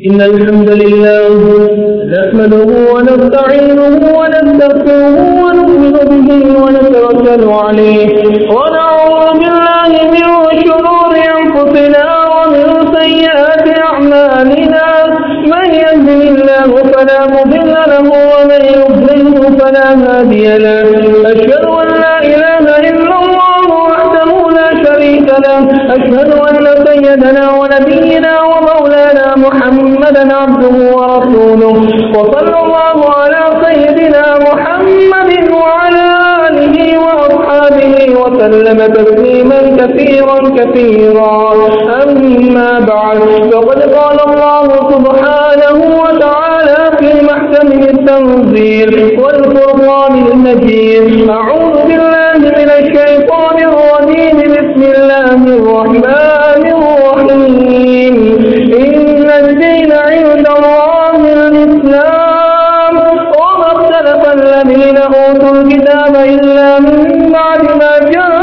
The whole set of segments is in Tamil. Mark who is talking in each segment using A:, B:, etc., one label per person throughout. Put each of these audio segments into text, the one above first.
A: إن الحمد لله نحمده ونستعينه ونستغفره ونؤمن به ونتوكل عليه ونعوذ بالله من شرور أنفسنا ومن سيئات أعمالنا من يهده الله فلا مضل له ومن يضلله فلا هادي له أشهد أن لا إله إلا الله وحده لا شريك له أشهد أن سيدنا ونبينا ومولانا محمدا عبده ورسوله وصلى الله على سيدنا محمد وعلى آله وأصحابه وسلم تسليما كثيرا كثيرا أما بعد فقد قال الله سبحانه وتعالى في محكم التنزيل والفرقان المجيد أعوذ بالله من الشيطان الرجيم بسم الله الرحمن الرحيم إن الدين عند الله الإسلام وما اختلف الذين أوتوا الكتاب إلا من بعد ما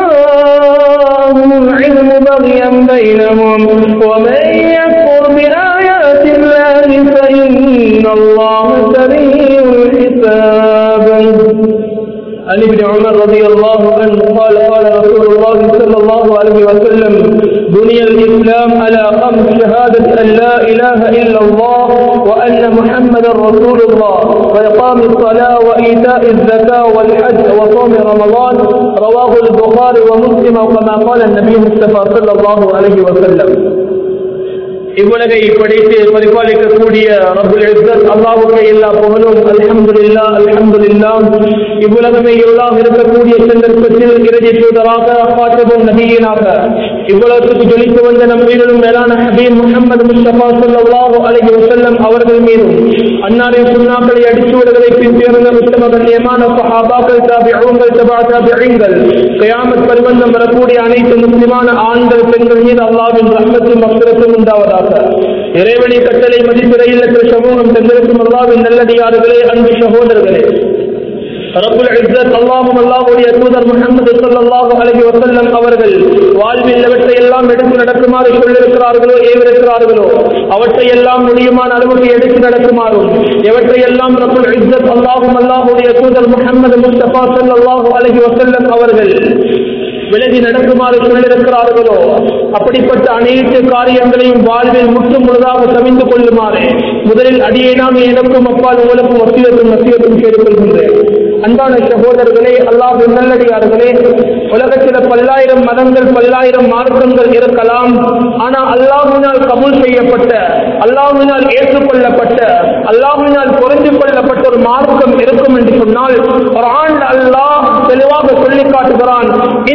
A: جاءهم العلم بغيا بينهم ومن يكفر بآيات الله فإن الله سريع الحساب عن ابن عمر رضي الله عنه قال قال رسول الله صلى الله عليه وسلم بني الإسلام على خمس شهادة أن لا إله إلا الله وأن محمدا رسول الله وإقام الصلاة وإيتاء الزكاة والحج وصوم رمضان رواه البخاري ومسلم وكما قال النبي المصطفى صلى الله عليه وسلم இவ்வுலகை படைத்து பரிபாலிக்கக்கூடிய ரபுல் இஸ்ஸத் அல்லாஹ்வுக்கு எல்லா புகழும் அல்ஹம்துலில்லா அல்ஹம்துலில்லா இவ்வுலகமே இருளாக இருக்கக்கூடிய சந்தர்ப்பத்தில் இறுதி தூதராக பாட்டபும் நபியனாக இவ்வுலகத்துக்கு ஜொலித்து வந்த நம் மீதும் மேலான ஹபீப் முஹம்மது முஸ்தபா ஸல்லல்லாஹு அலைஹி வஸல்லம் அவர்கள் மீதும் அன்னாரின் சுன்னாக்களை அடிச்சுவடுகளை பின்தேர்ந்த உத்தம கண்ணியமான சஹாபாக்கள் தாபிஊன்கள் தபா தாபிஈன்கள் கியாமத் பரிபந்தம் வரக்கூடிய அனைத்து முஸ்லிமான ஆண்கள் பெண்கள் மீது அல்லாஹ்வின் ரஹ்மத்தும் மக்ரத்தும் உண்டாவதாக இறைவனை கட்டளை மதிப்பிறையில் சமூகம் தந்திருக்கும் அல்லாவின் நல்லடியார்களே அன்பு சகோதரர்களே ரப்புல் இஸ்ஸத் அல்லாஹும் அல்லாஹ்வுடைய தூதர் முஹம்மது ஸல்லல்லாஹு அலைஹி வஸல்லம் அவர்கள் வாழ்வில் எவற்றை எல்லாம் எடுத்து நடக்குமாறு சொல்லிருக்கிறார்களோ ஏவிருக்கிறார்களோ அவற்றை எல்லாம் முடியுமான அளவுக்கு எடுத்து நடக்குமாறும் எவற்றை எல்லாம் ரப்புல் இஸ்ஸத் அல்லாஹும் அல்லாஹ்வுடைய தூதர் முஹம்மது முஸ்தபா ஸல்லல்லாஹு அலைஹி வஸல்லம் அவர்கள் விலகி நடக்குமாறு சொல்லிருக்கிறார்களோ அப்படிப்பட்ட அனைத்து காரியங்களையும் வாழ்வில் முற்றும் முழுதாக சமைந்து கொள்ளுமாறு முதலில் அடியேனாம் எனக்கும் அப்பால் உங்களுக்கும் வசியத்தும் வசியத்தும் செய்து கொள்கின்றேன் அன்பான சகோதரர்களே அல்லாஹ் நல்லடியார்களே உலகத்தில் பல்லாயிரம் மதங்கள் பல்லாயிரம் மார்க்கங்கள் இருக்கலாம் ஆனால் அல்லாஹினால் கபூல் செய்யப்பட்ட அல்லாஹினால் ஏற்றுக்கொள்ளப்பட்ட அல்லாஹினால் பொருந்திக் கொள்ளப்பட்ட ஒரு மார்க்கம் இருக்கும் என்று சொன்னால் ஒரு ஆண்டு அல்லாஹ் தெளிவாக சொல்லி காட்டுகிறான்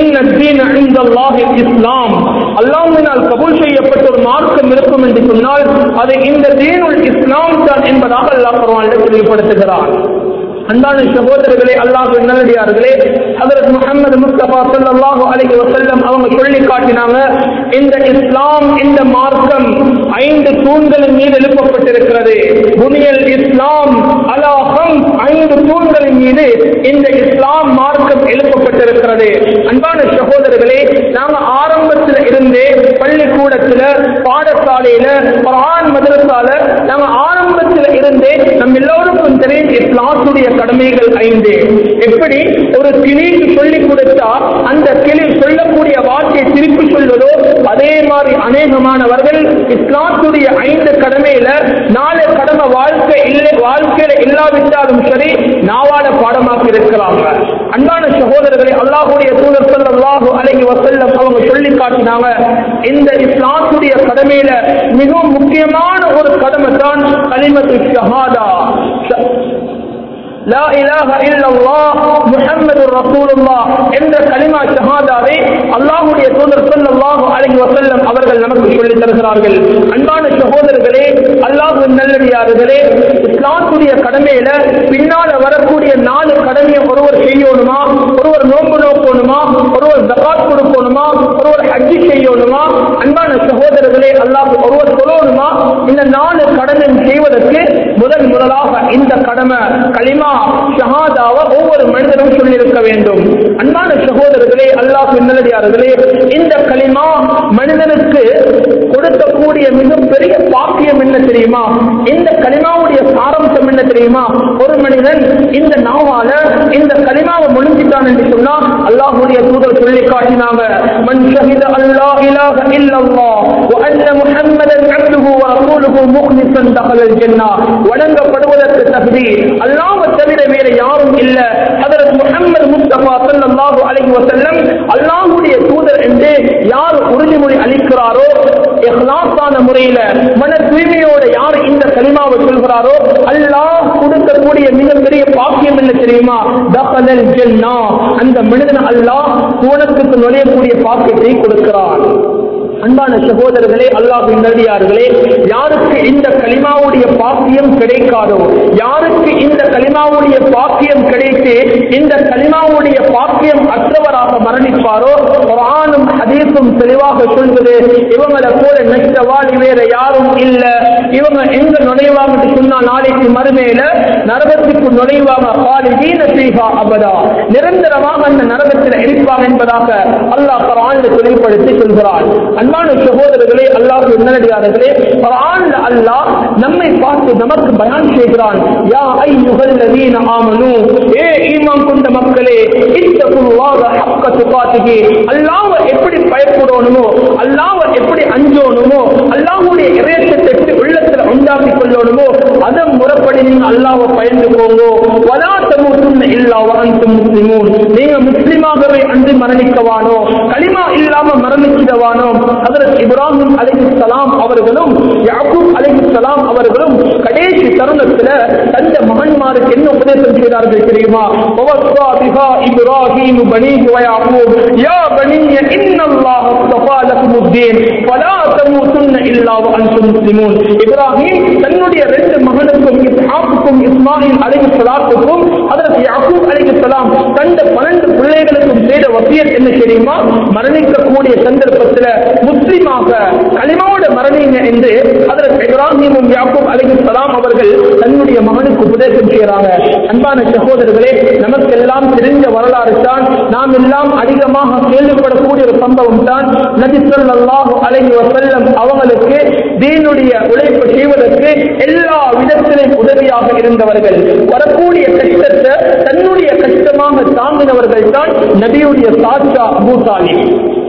A: இஸ்லாம் அல்லாஹினால் கபூல் செய்யப்பட்ட ஒரு மார்க்கம் இருக்கும் என்று சொன்னால் அது இந்த தீனுல் இஸ்லாம் தான் என்பதாக அல்லாஹ் குர்ஆனில் தெளிவுபடுத்துகிறான் அன்பான சகோதரர்களே அல்லாஹ் நல்லடியார்களே ஹதரத் முகமது முஸ்தபா ஸல்லல்லாஹு அலைஹி வஸல்லம் அவங்க சொல்லி காட்டினாங்க இந்த இஸ்லாம் இந்த மார்க்கம் ஐந்து தூண்களின் மீது எழுப்பப்பட்டிருக்கிறது புனியல் இஸ்லாம் அலா ஹம் ஐந்து தூண்களின் மீது இந்த இஸ்லாம் மார்க்கம் எழுப்பப்பட்டிருக்கிறது அன்பான சகோதரர்களே நாங்க ஆரம்பத்தில் இருந்தே பள்ளிக்கூடத்துல பாடசாலையில குர்ஆன் மதரசால நாங்க ஆரம்பத்தில் இருந்தே நம்ம எல்லோருக்கும் தெரியும் இஸ்லாத்துடைய கடமைகள் ஐந்து எப்படி ஒரு கிளிக்கு சொல்லிக் கொடுத்தா அந்த கிளி சொல்லக்கூடிய வார்த்தையை திருப்பி சொல்வதோ அதே மாதிரி அநேகமானவர்கள் இஸ்லாத்துடைய ஐந்து கடமையில நாலு கடமை வாழ்க்கை இல்லை வாழ்க்கையில இல்லாவிட்டாலும் சரி நாவாட பாடமாக்கி இருக்கிறாங்க அன்பான சகோதரர்களை அல்லாஹுடைய தூதர் ஸல்லல்லாஹு அலைஹி வஸல்லம் அவங்க சொல்லி காட்டினாங்க இந்த இஸ்லாத்துடைய கடமையில மிகவும் முக்கியமான ஒரு கடமை தான் கலிமத்து ஷஹாதா லா இலாஹ இல்லல்லாஹ் முஹம்மதுர் ரசூலுல்லாஹ் என்ற கலிமா ஷஹாதாவை அல்லாஹ்வுடைய தூதர் ஸல்லல்லாஹு அலைஹி வஸல்லம் அவர்கள் நமக்கு சொல்லித் தருகிறார்கள் அன்பான சகோதரர்களே அல்லாஹ்வின் நல்லடியார்களே இஸ்லாத்துடைய கடமையில பின்னால வரக்கூடிய நாலு கடமையை ஒருவர் செய்யணுமா ஒருவர் நோன்பு நோக்கணுமா ஒருவர் ஜகாத் கொடுக்கணுமா ஒருவர் ஹஜ்ஜி செய்யணுமா அன்பான சகோதரர்களே அல்லாஹ் ஒருவர் சொல்லணுமா இந்த நாலு கடமை செய்வதற்கு முதல் முதலாக இந்த கடமை களிமா ஷஹாதாவை ஒவ்வொரு மனிதனும் சொல்லியிருக்க வேண்டும் அன்பான சகோதரர்களே அல்லாஹ் நல்லடியார்களே இந்த களிமா மனிதனுக்கு கொடுக்கக்கூடிய கொடுக்கக்கூடிய மிகப்பெரிய பாக்கியம் என்ன தெரியுமா இந்த கலிமாவுடைய சாரம்சம் என்ன தெரியுமா ஒரு மனிதன் இந்த நாவால இந்த கலிமாவை முழுங்கிட்டான் என்று சொன்னா அல்லாஹுடைய தூதர் சொல்லி காட்டினாங்க மன் ஷஹித அல்லா இலாஹ இல்லல்லாஹ் வ அன்ன முஹம்மதன் அப்துஹு வ ரசூலுஹு முக்லிஸன் தஹலல் ஜன்னah வணங்கப்படுவதற்கு தகுதி அல்லாஹ்வை தவிர வேற யாரும் இல்ல ஹஜரத் முஹம்மது முஸ்தபா ஸல்லல்லாஹு அலைஹி வஸல்லம் அல்லாஹ்வுடைய தூதர் என்று யார் உறுதிமொழி அளிக்கிறாரோ இஹ்லாஸான முறையில மன தூய்மையோட யார் இந்த கலிமாவை சொல்கிறாரோ அல்லாஹ் கொடுக்கக்கூடிய மிகப்பெரிய பாக்கியம் என்ன தெரியுமா தஹலல் ஜன்னா அந்த மனிதன் அல்லாஹ் சுவனத்துக்கு நுழையக்கூடிய பாக்கியத்தை கொடுக்கிறான் அன்பான சகோதரர்களே அல்லாஹின் நல்லடியார்களே யாருக்கு இந்த கலிமாவுடைய பாக்கியம் கிடைக்காதோ யாருக்கு இந்த கலிமாவுடைய பாக்கியம் கிடைத்து இந்த கலிமாவுடைய பாக்கியம் அற்றவராக மரணிப்பாரோ குர்ஆனும் ஹதீஸும் தெளிவாக சொல்வது இவங்களை போல நஷ்டவாளி வேற யாரும் இல்ல இவங்க எங்க நுழைவாங்க சொன்னா நாளைக்கு மறுமையில நரகத்துக்கு நுழைவாங்க காலிதீன ஃபீஹா அபதா நிரந்தரமாக அந்த நரகத்தில் இருப்பாங்க என்பதாக அல்லாஹ் குர்ஆனில் தெளிவுபடுத்தி சொல்கிறார் அன்பான சகோதரர்களே அல்லாஹ் நல்லடியார்களே குர்ஆன்ல அல்லாஹ் நம்மை பார்த்து நமக்கு பயான் செய்கிறான் யா ஐயுஹல்லதீன ஆமனு ஏ ஈமான் கொண்ட மக்களே இத்தகுல்லாஹ ஹக்க துகாத்திஹி அல்லாஹ்வை எப்படி பயப்படணுமோ அல்லாஹ்வை எப்படி அஞ்சோணுமோ அல்லாஹ்வுடைய இறையச்சத்தை எப்படி உள்ளத்துல உண்டாக்கி கொள்ளணுமோ அதன் முறைப்படி நீங்க அல்லாஹ்வை பயந்து போங்க வலா தமூத்துன்ன இல்லா வஅன்தும் முஸ்லிமூன் நீங்க முஸ்லிமாகவே அன்று மரணிக்கவானோ களிமா இல்லாம மரணிச்சிடவானோ ஹஜரத் இப்ராஹிம் அலைஹிஸ்ஸலாம் அவர்களும் யாக்கூப் அலைஹிஸ்ஸலாம் அவர்களும் கடைசி தருணத்துல தந்த மகன்மாருக்கு என்ன உபதேசம் செய்தார்கள் தெரியுமா வவஸ்ஸா பிஹா இப்ராஹீம் பனீஹி வ யாக்கூப் யா பனிய இன்னல்லாஹ அஸ்தஃபா லகுமுத்தீன் ஃபலா தமூத்துன்ன இல்லா வஅன்தும் முஸ்லிமூன் இப்ராஹிம் தன்னுடைய ரெண்டு மகனுக்கும் இஸ்ஹாக்குக்கும் இஸ்மாயில் அலைஹிஸ்ஸலாத்துக்கும் ஹஜரத் யாக்கூப் அலைஹிஸ்ஸலாம் தந்த 12 பிள்ளைகளுக்கும் செய்த வசியத் என்ன தெரியுமா மரணிக்கக்கூடிய சந்தர்ப்பத்தில் முஸ்லிமாக களிமாவோட மரணிங்க என்று ஹஜரத் இப்ராஹிமும் யாக்கூப் அலைஹிஸ்ஸலாம் அவர்கள் தன்னுடைய மகனுக்கு உபதேசம் செய்யறாங்க அன்பான சகோதரர்களே நமக்கெல்லாம் தெரிஞ்ச வரலாறு தான் நாம் எல்லாம் அதிகமாக கேள்விப்படக்கூடிய ஒரு சம்பவம் தான் நபி ஸல்லல்லாஹு அலைஹி வஸல்லம் அவங்களுக்கு தீனுடைய உழைப்பு செய்வதற்கு எல்லா விதத்திலும் உதவியாக இருந்தவர்கள் வரக்கூடிய கஷ்டத்தை தன்னுடைய கஷ்டமாக தாங்கினவர்கள் தான் நபியுடைய சாட்சா அபூ தாலிப்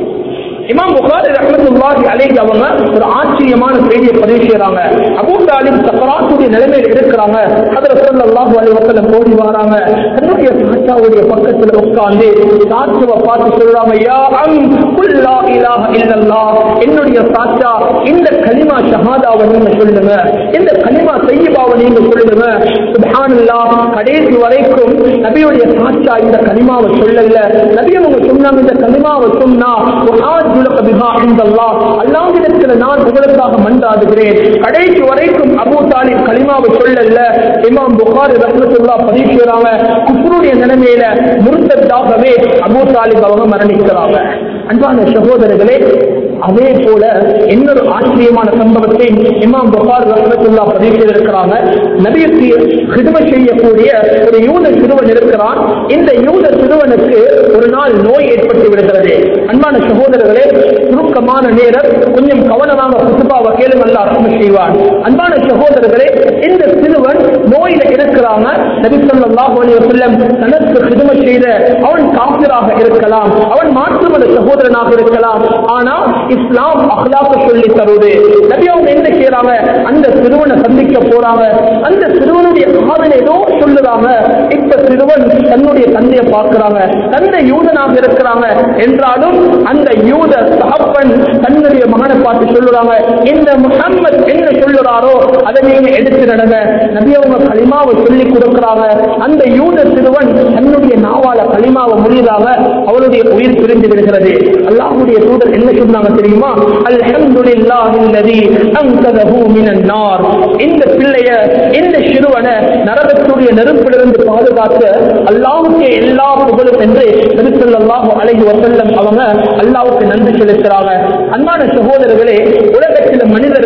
A: இமாம் புகாரி ரஹ்மத்துல்லாஹி அலைஹி அவங்க ஒரு ஆச்சரியமான செய்தியை பதிவு செய்யறாங்க அபூ தாலிப் சக்கராத்துடைய நிலைமையில் இருக்கிறாங்க ஹதரத் ஸல்லல்லாஹு அலைஹி வஸல்லம் ஓடி வராங்க தன்னுடைய சாச்சாவுடைய பக்கத்துல உட்கார்ந்து சாட்சாவை பார்த்து சொல்றாங்க யா அம் குல் லா இலாஹ இல்லல்லாஹ் என்னுடைய சாச்சா இந்த கலிமா ஷஹாதாவை நீங்க சொல்லுங்க இந்த கலிமா தையிபாவை நீங்க சொல்லுங்க சுப்ஹானல்லாஹ் கடைசி வரைக்கும் நபியுடைய சாச்சா இந்த கலிமாவை சொல்லல நபி அவங்க சொன்னாங்க இந்த கலிமாவை சொன்னா உஹாஜுலக பிஹா இந்தல்லாஹ் அல்லாஹ்விடத்தில் நான் உங்களுக்காக மன்றாடுகிறேன் கடைசி வரைக்கும் அபூ தாலிப் கலிமாவை சொல்லல இமாம் புகாரி ரஹ்மத்துல்லாஹ் பதிவு செய்றாங்க குஃப்ருடைய நிலைமையில முர்த்தத்தாகவே அபூ தாலிப் அவங்க மரணிக்கிறாங்க அன்பான சகோதரர்களே அதே போல இன்னொரு ஆச்சரியமான சம்பவத்தை இமாம் புகார் ரஹமத்துல்லா பதிவு செய்திருக்கிறாங்க நபிக்கு ஹிதம செய்யக்கூடிய ஒரு யூத சிறுவன் இருக்கிறான் இந்த யூத சிறுவனுக்கு ஒரு நாள் நோய் ஏற்பட்டு விடுகிறது அன்பான சகோதரர்களே சுருக்கமான நேரம் கொஞ்சம் கவனமாக குத்துபாவை கேளு நல்லா அர்த்தம் செய்வான் அன்பான சகோதரர்களே இந்த சிறுவன் நோயில இருக்கிறாங்க நபி ஸல்லல்லாஹு அலைஹி வஸல்லம் தனக்கு ஹிதம செய்த அவன் காபிராக இருக்கலாம் அவன் மாற்றுமத சகோதரனாக இருக்கலாம் ஆனா இஸ்லாம் அஹ்லாக்க சொல்லி தருவது நபி அவங்க என்ன செய்யறாங்க அந்த சிறுவனை சந்திக்க போறாங்க அந்த சிறுவனுடைய காதல் ஏதோ சொல்லுறாங்க இப்ப சிறுவன் தன்னுடைய தந்தையை பார்க்கிறாங்க தந்தை யூதனாக இருக்கிறாங்க என்றாலும் அந்த யூத தகப்பன் தன்னுடைய மகனை பார்த்து சொல்லுறாங்க இந்த முகம்மது என்ன சொல்லுறாரோ அதை நீங்க எடுத்து நடங்க நபி அவங்க களிமாவை சொல்லி கொடுக்கிறாங்க அந்த யூத சிறுவன் தன்னுடைய நாவால களிமாவை முடியதாக அவருடைய உயிர் பிரிந்து விடுகிறது அல்லாஹ்வுடைய தூதர் என்ன சொன்னாங்க தெரியுமா அல்ஹம்துலில்லாஹி அல்லதி அன்கதஹு மினன் நார் இந்த பிள்ளைய இந்த சிறுவனை நரகத்துடைய நெருப்பிலிருந்து பாதுகாத்த அல்லாஹ்வுக்கு எல்லா புகழும் என்று நபி ஸல்லல்லாஹு அலைஹி வஸல்லம் அவங்க அல்லாஹ்வுக்கு நன்றி செலுத்துறாங்க அன்பான சகோதரர்களே உலகத்தில் மனிதர்கள்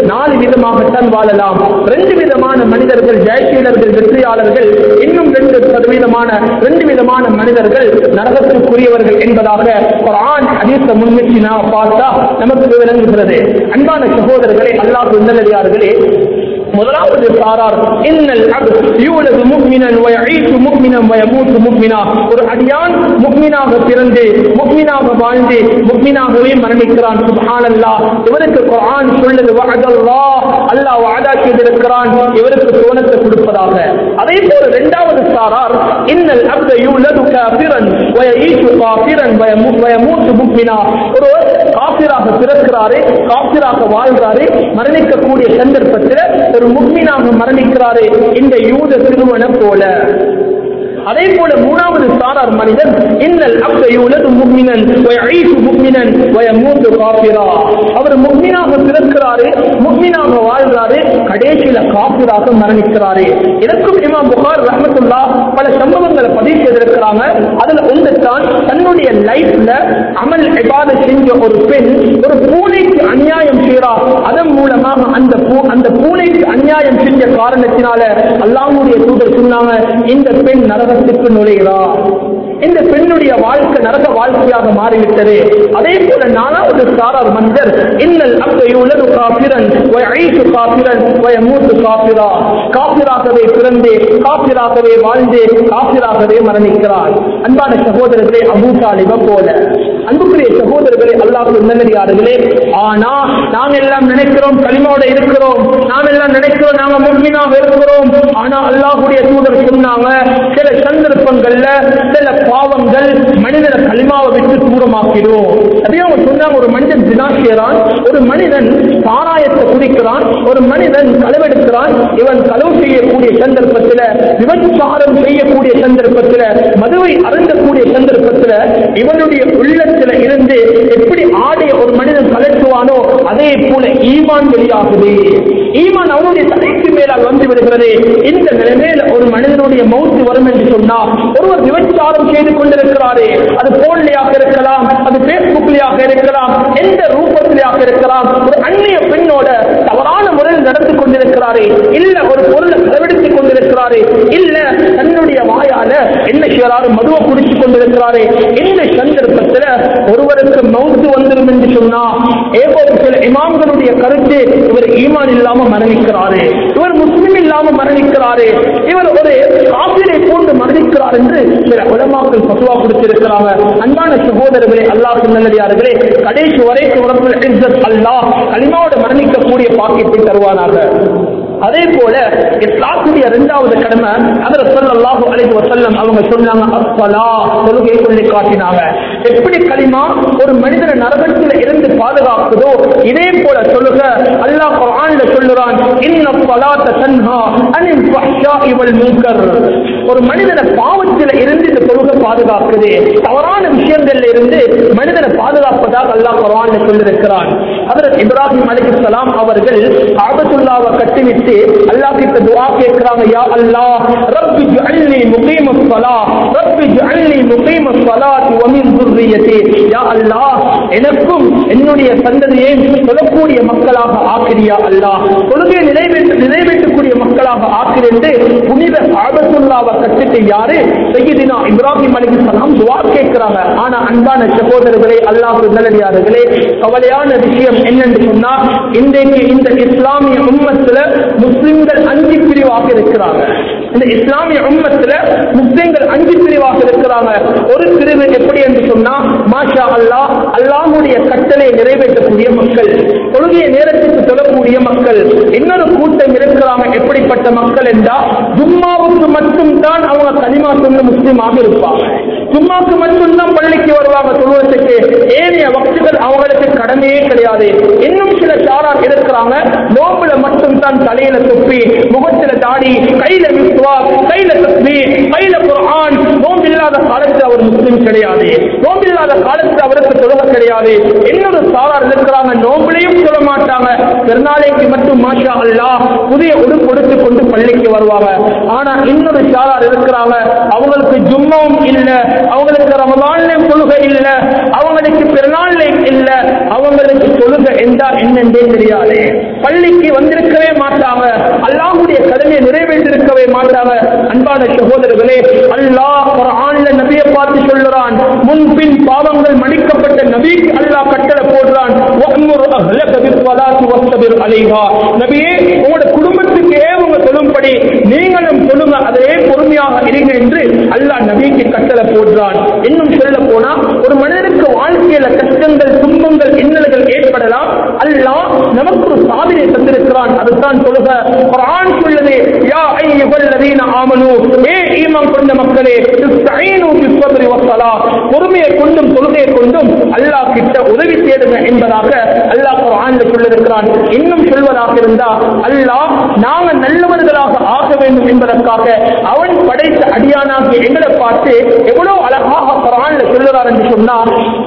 A: நாலு விதமாகத்தான் வாழலாம் ரெண்டு விதமான மனிதர்கள் ஜெயசீலர்கள் வெற்றியாளர்கள் இன்னும் ரெண்டு சதவீதமான ரெண்டு விதமான மனிதர்கள் நரகத்துக்குரியவர்கள் என்பதாக குர்ஆன் ஹதீஸ முன்னிட்டு நாம் பார்த்தா நமக்கு விளங்குகிறது அன்பான சகோதரர்களே அல்லாஹ் நல்லடியார்களே முதலாவது சாரார் இன்னல் அப்த் யூலது முஃமினன் வயஈஷு முஃமினன் வயமூத்து முஃமினா ஒரு அடியான் முஃமினாக பிறந்து முஃமினாக வாழ்ந்து முஃமினாகவே மரணிக்கிறான் சுப்ஹானல்லாஹ் இவருக்கு குர்ஆன் சொல்லுது வஅதல்லாஹ் அல்லாஹ் வஅதா செய்திருக்கிறான் இவருக்கு சோனத்தை கொடுப்பதாக அதே போல இரண்டாவது சாரார் இன்னல் அப்த யூலது காஃபிரன் வயஈஷு காஃபிரன் வயமூத்து முஃமினா ஒரு காஃபிராக பிறக்கிறாரு காஃபிராக வாழ்றாரு மரணிக்கக்கூடிய சந்தர்ப்பத்தில் ஒரு முக்மீனாக மரணிக்கிறாரே இந்த யூத சிறுவனை போல அதே போல மூணாவது சாரார் மனிதன் இன்னல் அப்த யூலது முக்மினன் வயஈஷு முக்மினன் வயமூத்து காஃபிரா அவர் முக்மினாக பிறக்கிறாரு முக்மினாக வாழ்றாரு கடைசியில காஃபிராக மரணிக்கிறாரு இதற்கும் இமாம் புகார் ரஹமத்துல்லா பல சம்பவங்களை பதிவு செய்திருக்கிறாங்க அதுல ஒன்று தான் தன்னுடைய லைஃப்ல அமல் இபாத செஞ்ச ஒரு பெண் ஒரு பூனைக்கு அநியாயம் செய்யறா அதன் மூலமாக அந்த பூ அந்த பூனைக்கு அநியாயம் செஞ்ச காரணத்தினால அல்லாஹ்வுடைய தூதர் சொன்னாங்க இந்த பெண் நரகத்துக்கு நுழைகிறார் இந்த பெண்ணுடைய வாழ்க்கை நரக வாழ்க்கையாக மாறிவிட்டது அதே போல நாலாவது சாரார் மனிதர் இன்னல் அப்தையுள்ளது காபிரன் வயீஷு காபிரன் வயமூத்து காபிரா காபிராகவே பிறந்து காபிராகவே வாழ்ந்து காபிராகவே மரணிக்கிறார் அன்பான சகோதரர்களே அபூ தாலிப போல அன்புக்குரிய சகோதரர்களே அல்லாஹ் நல்லடியார்களே ஆனா நாங்க எல்லாம் நினைக்கிறோம் களிமோட இருக்கிறோம் நாம் எல்லாம் நினைக்கிறோம் நாங்க முன்மினாக இருக்கிறோம் ஆனா அல்லாஹுடைய தூதர் சொன்னாங்க சில சந்தர்ப்பங்கள்ல சில பாவங்கள் மனிதனை களிமாவை விட்டு தூரமாக்கிடும் அதே அவங்க சொன்னாங்க ஒரு மனிதன் தினா செய்யறான் ஒரு மனிதன் சாராயத்தை குடிக்கிறான் ஒரு மனிதன் களவெடுக்கிறான் இவன் களவு செய்யக்கூடிய சந்தர்ப்பத்தில் விபச்சாரம் செய்யக்கூடிய சந்தர்ப்பத்தில் மதுவை அருந்தக்கூடிய சந்தர்ப்பத்தில் இவனுடைய உள்ளத்துல இருந்து எப்படி ஆடைய ஒரு மனிதன் கலட்டுவானோ அதே போல ஈமான் வெளியாகுது ஈமான் அவனுடைய தலைக்கு மேலால் வந்து விடுகிறது இந்த நிலைமையில ஒரு மனிதனுடைய மௌத்து வரும் என்று சொன்னா ஒருவர் விபச்சாரம் செய்து கொண்டிருக்கிறாரே அது போன்லையாக இருக்கலாம் அது பேஸ்புக்லையாக இருக்கலாம் எந்த ரூபத்திலையாக இருக்கலாம் ஒரு அந்நிய பெண்ணோட தவறான முறையில் நடந்து கொண்டிருக்கிறாரே இல்ல ஒரு பொருளை செலவழித்துக் கொண்டிருக்கிறாரே இல்ல தன்னுடைய வாயால என்ன செய்யறாரு மதுவை குடித்துக் கொண்டிருக்கிறாரே இந்த சந்தர்ப்பத்துல ஒருவருக்கு மௌத்து வந்துடும் என்று சொன்னா ஏகோ சில இமாம்களுடைய கருத்து இவர் ஈமான் இல்லாம மரணிக்கிறாரு இவர் முஸ்லிம் இல்லாம மரணிக்கிறாரு இவர் ஒரு காப்பிரை போன்று மரணிக்கிறார் என்று சில உலமாக்கள் பசுவா கொடுத்திருக்கிறாங்க அன்பான சகோதரர்களே அல்லாஹ் நல்லடியார்களே கடைசி வரைக்கும் ரப்பல் இஸ்ஸத் அல்லாஹ் கலிமாவோடு மரணிக்கக்கூடிய பாக்கியத்தை தருவானாக அதே போல இஸ்லாத்துடைய இரண்டாவது கடமை அதர் ஸல்லல்லாஹு அலைஹி வஸல்லம் அவங்க சொன்னாங்க அஸ்ஸலா தொழுகை சொல்லி காட்டினாங்க எப்படி களிமா ஒரு மனிதனை நரகத்தில் இருந்து பாதுகாக்குதோ இதே போல சொல்லுக அல்லாஹ் குர்ஆன்ல சொல்லுறான் இன்ன ஸலாத்த தன்ஹா அனில் ஃபஹ்ஷாஇ வல் முன்கர் ஒரு மனிதனை பாவத்தில் இருந்து இந்த தொழுகை பாதுகாக்குது தவறான விஷயங்கள்ல இருந்து மனிதனை பாதுகாப்பதாக அல்லாஹ் குர்ஆன்ல சொல்லியிருக்கிறான் ஹஜரத் இப்ராஹிம் அலைஹிஸ்ஸலாம் அவர்கள் காபத்துல்லாவை கட்டிவிட்டு அல்லாஹ் கிட்ட துஆ கேட்கறாங்க யா அல்லாஹ் ரப்பி ஜஅல்னி முகீமஸ் ஸலாத் ரப்பி ஜஅல்னி முகீமஸ் ஸலாத் வ மின் ذُرِّيَّتِي யா அல்லாஹ் எனக்கும் என்னுடைய சந்ததியை தொழக்கூடிய மக்களாக ஆக்கிறியா அல்லாஹ் தொழுகை நிறைவேற்ற நிறைவேற்றக்கூடிய மக்களாக ஆக்கிரண்டு புனித காபத்துல்லாவை கட்டிட்டு யாரு சையதினா இப்ராஹிம் அலைஹிஸ்ஸலாம் துஆ கேட்கறாங்க ஆனா அன்பான சகோதரர்களே அல்லாஹ் நல்லடியார்களே கவலையான விஷயம் என்னன்னு சொன்னா இன்றைக்கு இந்த இஸ்லாமிய உம்மத்துல முஸ்லிம்கள் அஞ்சு பிரிவாக இருக்கிறாங்க இந்த இஸ்லாமிய உம்மத்துல முஸ்லிம்கள் அஞ்சு பிரிவாக இருக்கிறாங்க ஒரு பிரிவு எப்படி என்று சொன்னா மாஷா அல்லாஹ் அல்லாஹ்வுடைய கட்டளை நிறைவேற்றக்கூடிய மக்கள் தொழுகைய நேரத்துக்கு தொழக்கூடிய மக்கள் இன்னொரு கூட்டம் இருக்கிறாங்க எப்படிப்பட்ட மக்கள் என்றா ஜும்மாவுக்கு மட்டும் தான் அவங்க கனிமா சொன்ன முஸ்லீமாக இருப்பாங்க ஜும்மாக்கு மட்டும்தான் பள்ளிக்கு வருவாங்க தொழுவதற்கு ஏனைய வக்துகள் அவங்களுக்கு கடமையே கிடையாது இன்னும் சில சாரார் இருக்கிறாங்க நோம்புல மட்டும் தான் தலையில தொப்பி முகத்துல தாடி கையில விஸ்வா கையில தஸ்பி கையில குர்ஆன் நோம்பில்லாத காலத்தில் அவர் முஸ்லிம் கிடையாது நோம்பில்லாத காலத்தில் அவருக்கு தொழுக கிடையாது இன்னொரு சாரார் இருக்கிறாங்க நோம்புலையும் சொல்ல மாட்டாங்க பெருநாளைக்கு மட்டும் மாஷா அல்லாஹ் புதிய உடுப்பு உடுத்துக் கொண்டு பள்ளிக்கு வருவாங்க ஆனா இன்னொரு சாரார் இருக்கிறாங்க அவங்களுக்கு ஜும்மாவும் இல்ல அவங்களுக்கு ரமதான்லயும் தொழுகை இல்ல அவங்களுக்கு பிறநாள்லையும் இல்ல அவங்களுக்கு தொழுகை எந்த என்றா என்னென்றே தெரியாது பள்ளிக்கு வந்திருக்கவே மாட்டாங்க அல்லாஹுடைய கடமையை நிறைவேற்றிருக்கவே மாட்டாங்க அன்பான சகோதரர்களே அல்லாஹ் ஒரு ஆண்ல நபியை பார்த்து சொல்லுறான் முன்பின் பாவங்கள் மன்னிக்கப்பட்ட நபிக்கு அல்லாஹ் கட்டளை போடுறான் வஅமுர் அஹ்லக பிஸ்ஸலாத்தி வஸ்தபிர் அலைஹா நபியே உங்களோட குடும்பத்துக்கு உங்க சொல்லும்படி நீங்களும் சொல்லுங்க அதிலே பொறுமையாக இருங்க என்று அல்லாஹ் நபிக்கு கட்டளை போடுறான் இன்னும் சொல்ல போனா ஒரு மனிதனுக்கு வாழ்க்கையில கஷ்டங்கள் துன்பங்கள் இன்னல்கள் ஏற்படலாம் அல்லாஹ் நமக்கு ஒரு சாதனை தந்திருக்கிறான் அதுதான் சொல்லுக குர்ஆன் சொல்லுது யா அய்யுஹல்லதீன ஆமனு ஏ ஈமான் கொண்ட மக்களே இஸ்தஈனு பிஸ்ஸப்ரி வஸ்ஸலா பொறுமையை கொண்டும் தொழுகையை கொண்டும் அல்லாஹ் கிட்ட உதவி தேடுங்க என்பதாக அல்லாஹ் குர்ஆன்ல சொல்லியிருக்கிறான் இன்னும் சொல்வதாக இருந்தா அல்லாஹ் நாங்க நல்லவர்களாக ஆக வேண்டும் என்பதற்காக அவன் படைத்த அடியானாகிய எங்களை பார்த்து எவ்வளவு அழகாக குர்ஆன்ல சொல்லுறார் என்று சொன்னா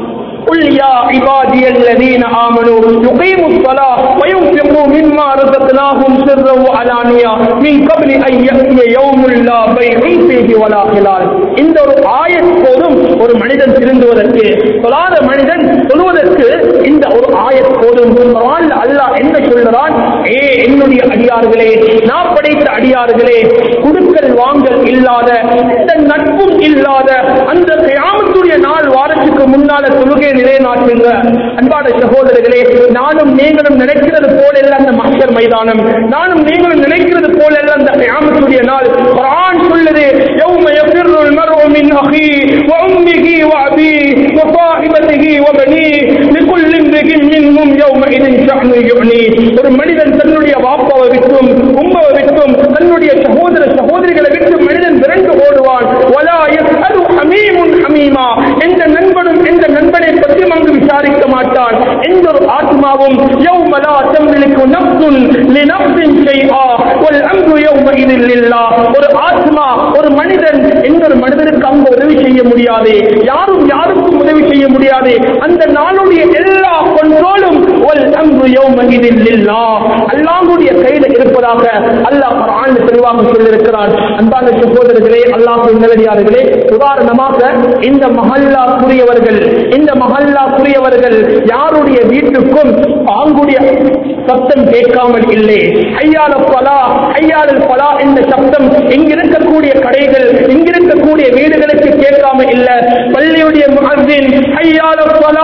A: قل يا عبادي الذين آمنوا يقيموا الصلاة وينفقوا مما رزقناهم سرا وعلانية من قبل أن يأتي يوم لا بيع فيه ولا خلال இந்த ஒரு ஆயத் போதும் ஒரு மனிதன் திருந்துவதற்கு சொல்லாத மனிதன் சொல்வதற்கு இந்த ஒரு ஆயத் போதும் குர்ஆன்ல அல்லாஹ் என்ன சொல்கிறான் ஏ என்னுடைய அடியார்களே நான் படைத்த அடியார்களே குடுக்கல் வாங்கல் இல்லாத எந்த நட்பும் இல்லாத அந்த கியாமத்துடைய நாள் வாரத்துக்கு முன்னால தொழுகை நிலைநாட்டுங்க அன்பான சகோதரர்களே நானும் நீங்களும் நினைக்கிறது போல அல்ல அந்த மக்கள் மைதானம் நானும் நீங்களும் நினைக்கிறது போல அல்ல அந்த கியாமத்துடைய நாள் குர்ஆன் சொல்லுது يوم يفر المرء من أخيه وأمه وأبيه وصاحبته وبنيه لكل امرئ منهم يومئذ شأن يغنيه ஒரு மனிதன் தன்னுடைய வாப்பாவை விட்டும் உம்மாவை விட்டும் தன்னுடைய சகோதர சகோதரிகளை விட்டு மனிதன் விரண்டு ஓடுவான் வலா யஸ்அலு ஹமீமுன் ஹமீமா எந்த நண்பனும் எந்த நண்பனை பற்றி அங்கு விசாரிக்க மாட்டான் எந்த ஒரு ஆத்மாவும் யௌம லா தம்லிக்கு நஃப்சுன் லினஃப்சின் ஷைஆ வல் அம்ரு யௌமஇதின் லில்லாஹ் ஒரு ஆத்மா ஒரு மனிதன் எந்த ஒரு மனிதனுக்கு அங்கு உதவி செய்ய முடியாது யாரும் யாருக்கும் உதவி செய்ய முடியாது அந்த நாளுடைய எல்லா கொண்டோலும் வல் அம்ரு யௌமஇதின் லில்லாஹ் அல்லாஹ்வுடைய கையில் இருப்பதாக அல்லாஹ் குர்ஆனில் தெளிவாக சொல்லியிருக்கிறான் அன்பான சகோதரர்களே அல்லாஹ்வின் நல்லடியார்களே உதாரணமாக இந்த மஹல்லா புரியவர்கள் இந்த மஹல்லா புரியவர்கள் யாருடைய வீட்டுக்கும் பாங்குடைய சப்தம் கேட்காமல் இல்லை ஐயால பலா ஐயாளல் பலா என்ற சப்தம் இங்கிருக்கக்கூடிய கடைகள் இங்கிருக்கக்கூடிய வீடுகளுக்கு கேட்காம இல்ல பள்ளியுடைய முஹத்தின் ஐயால பலா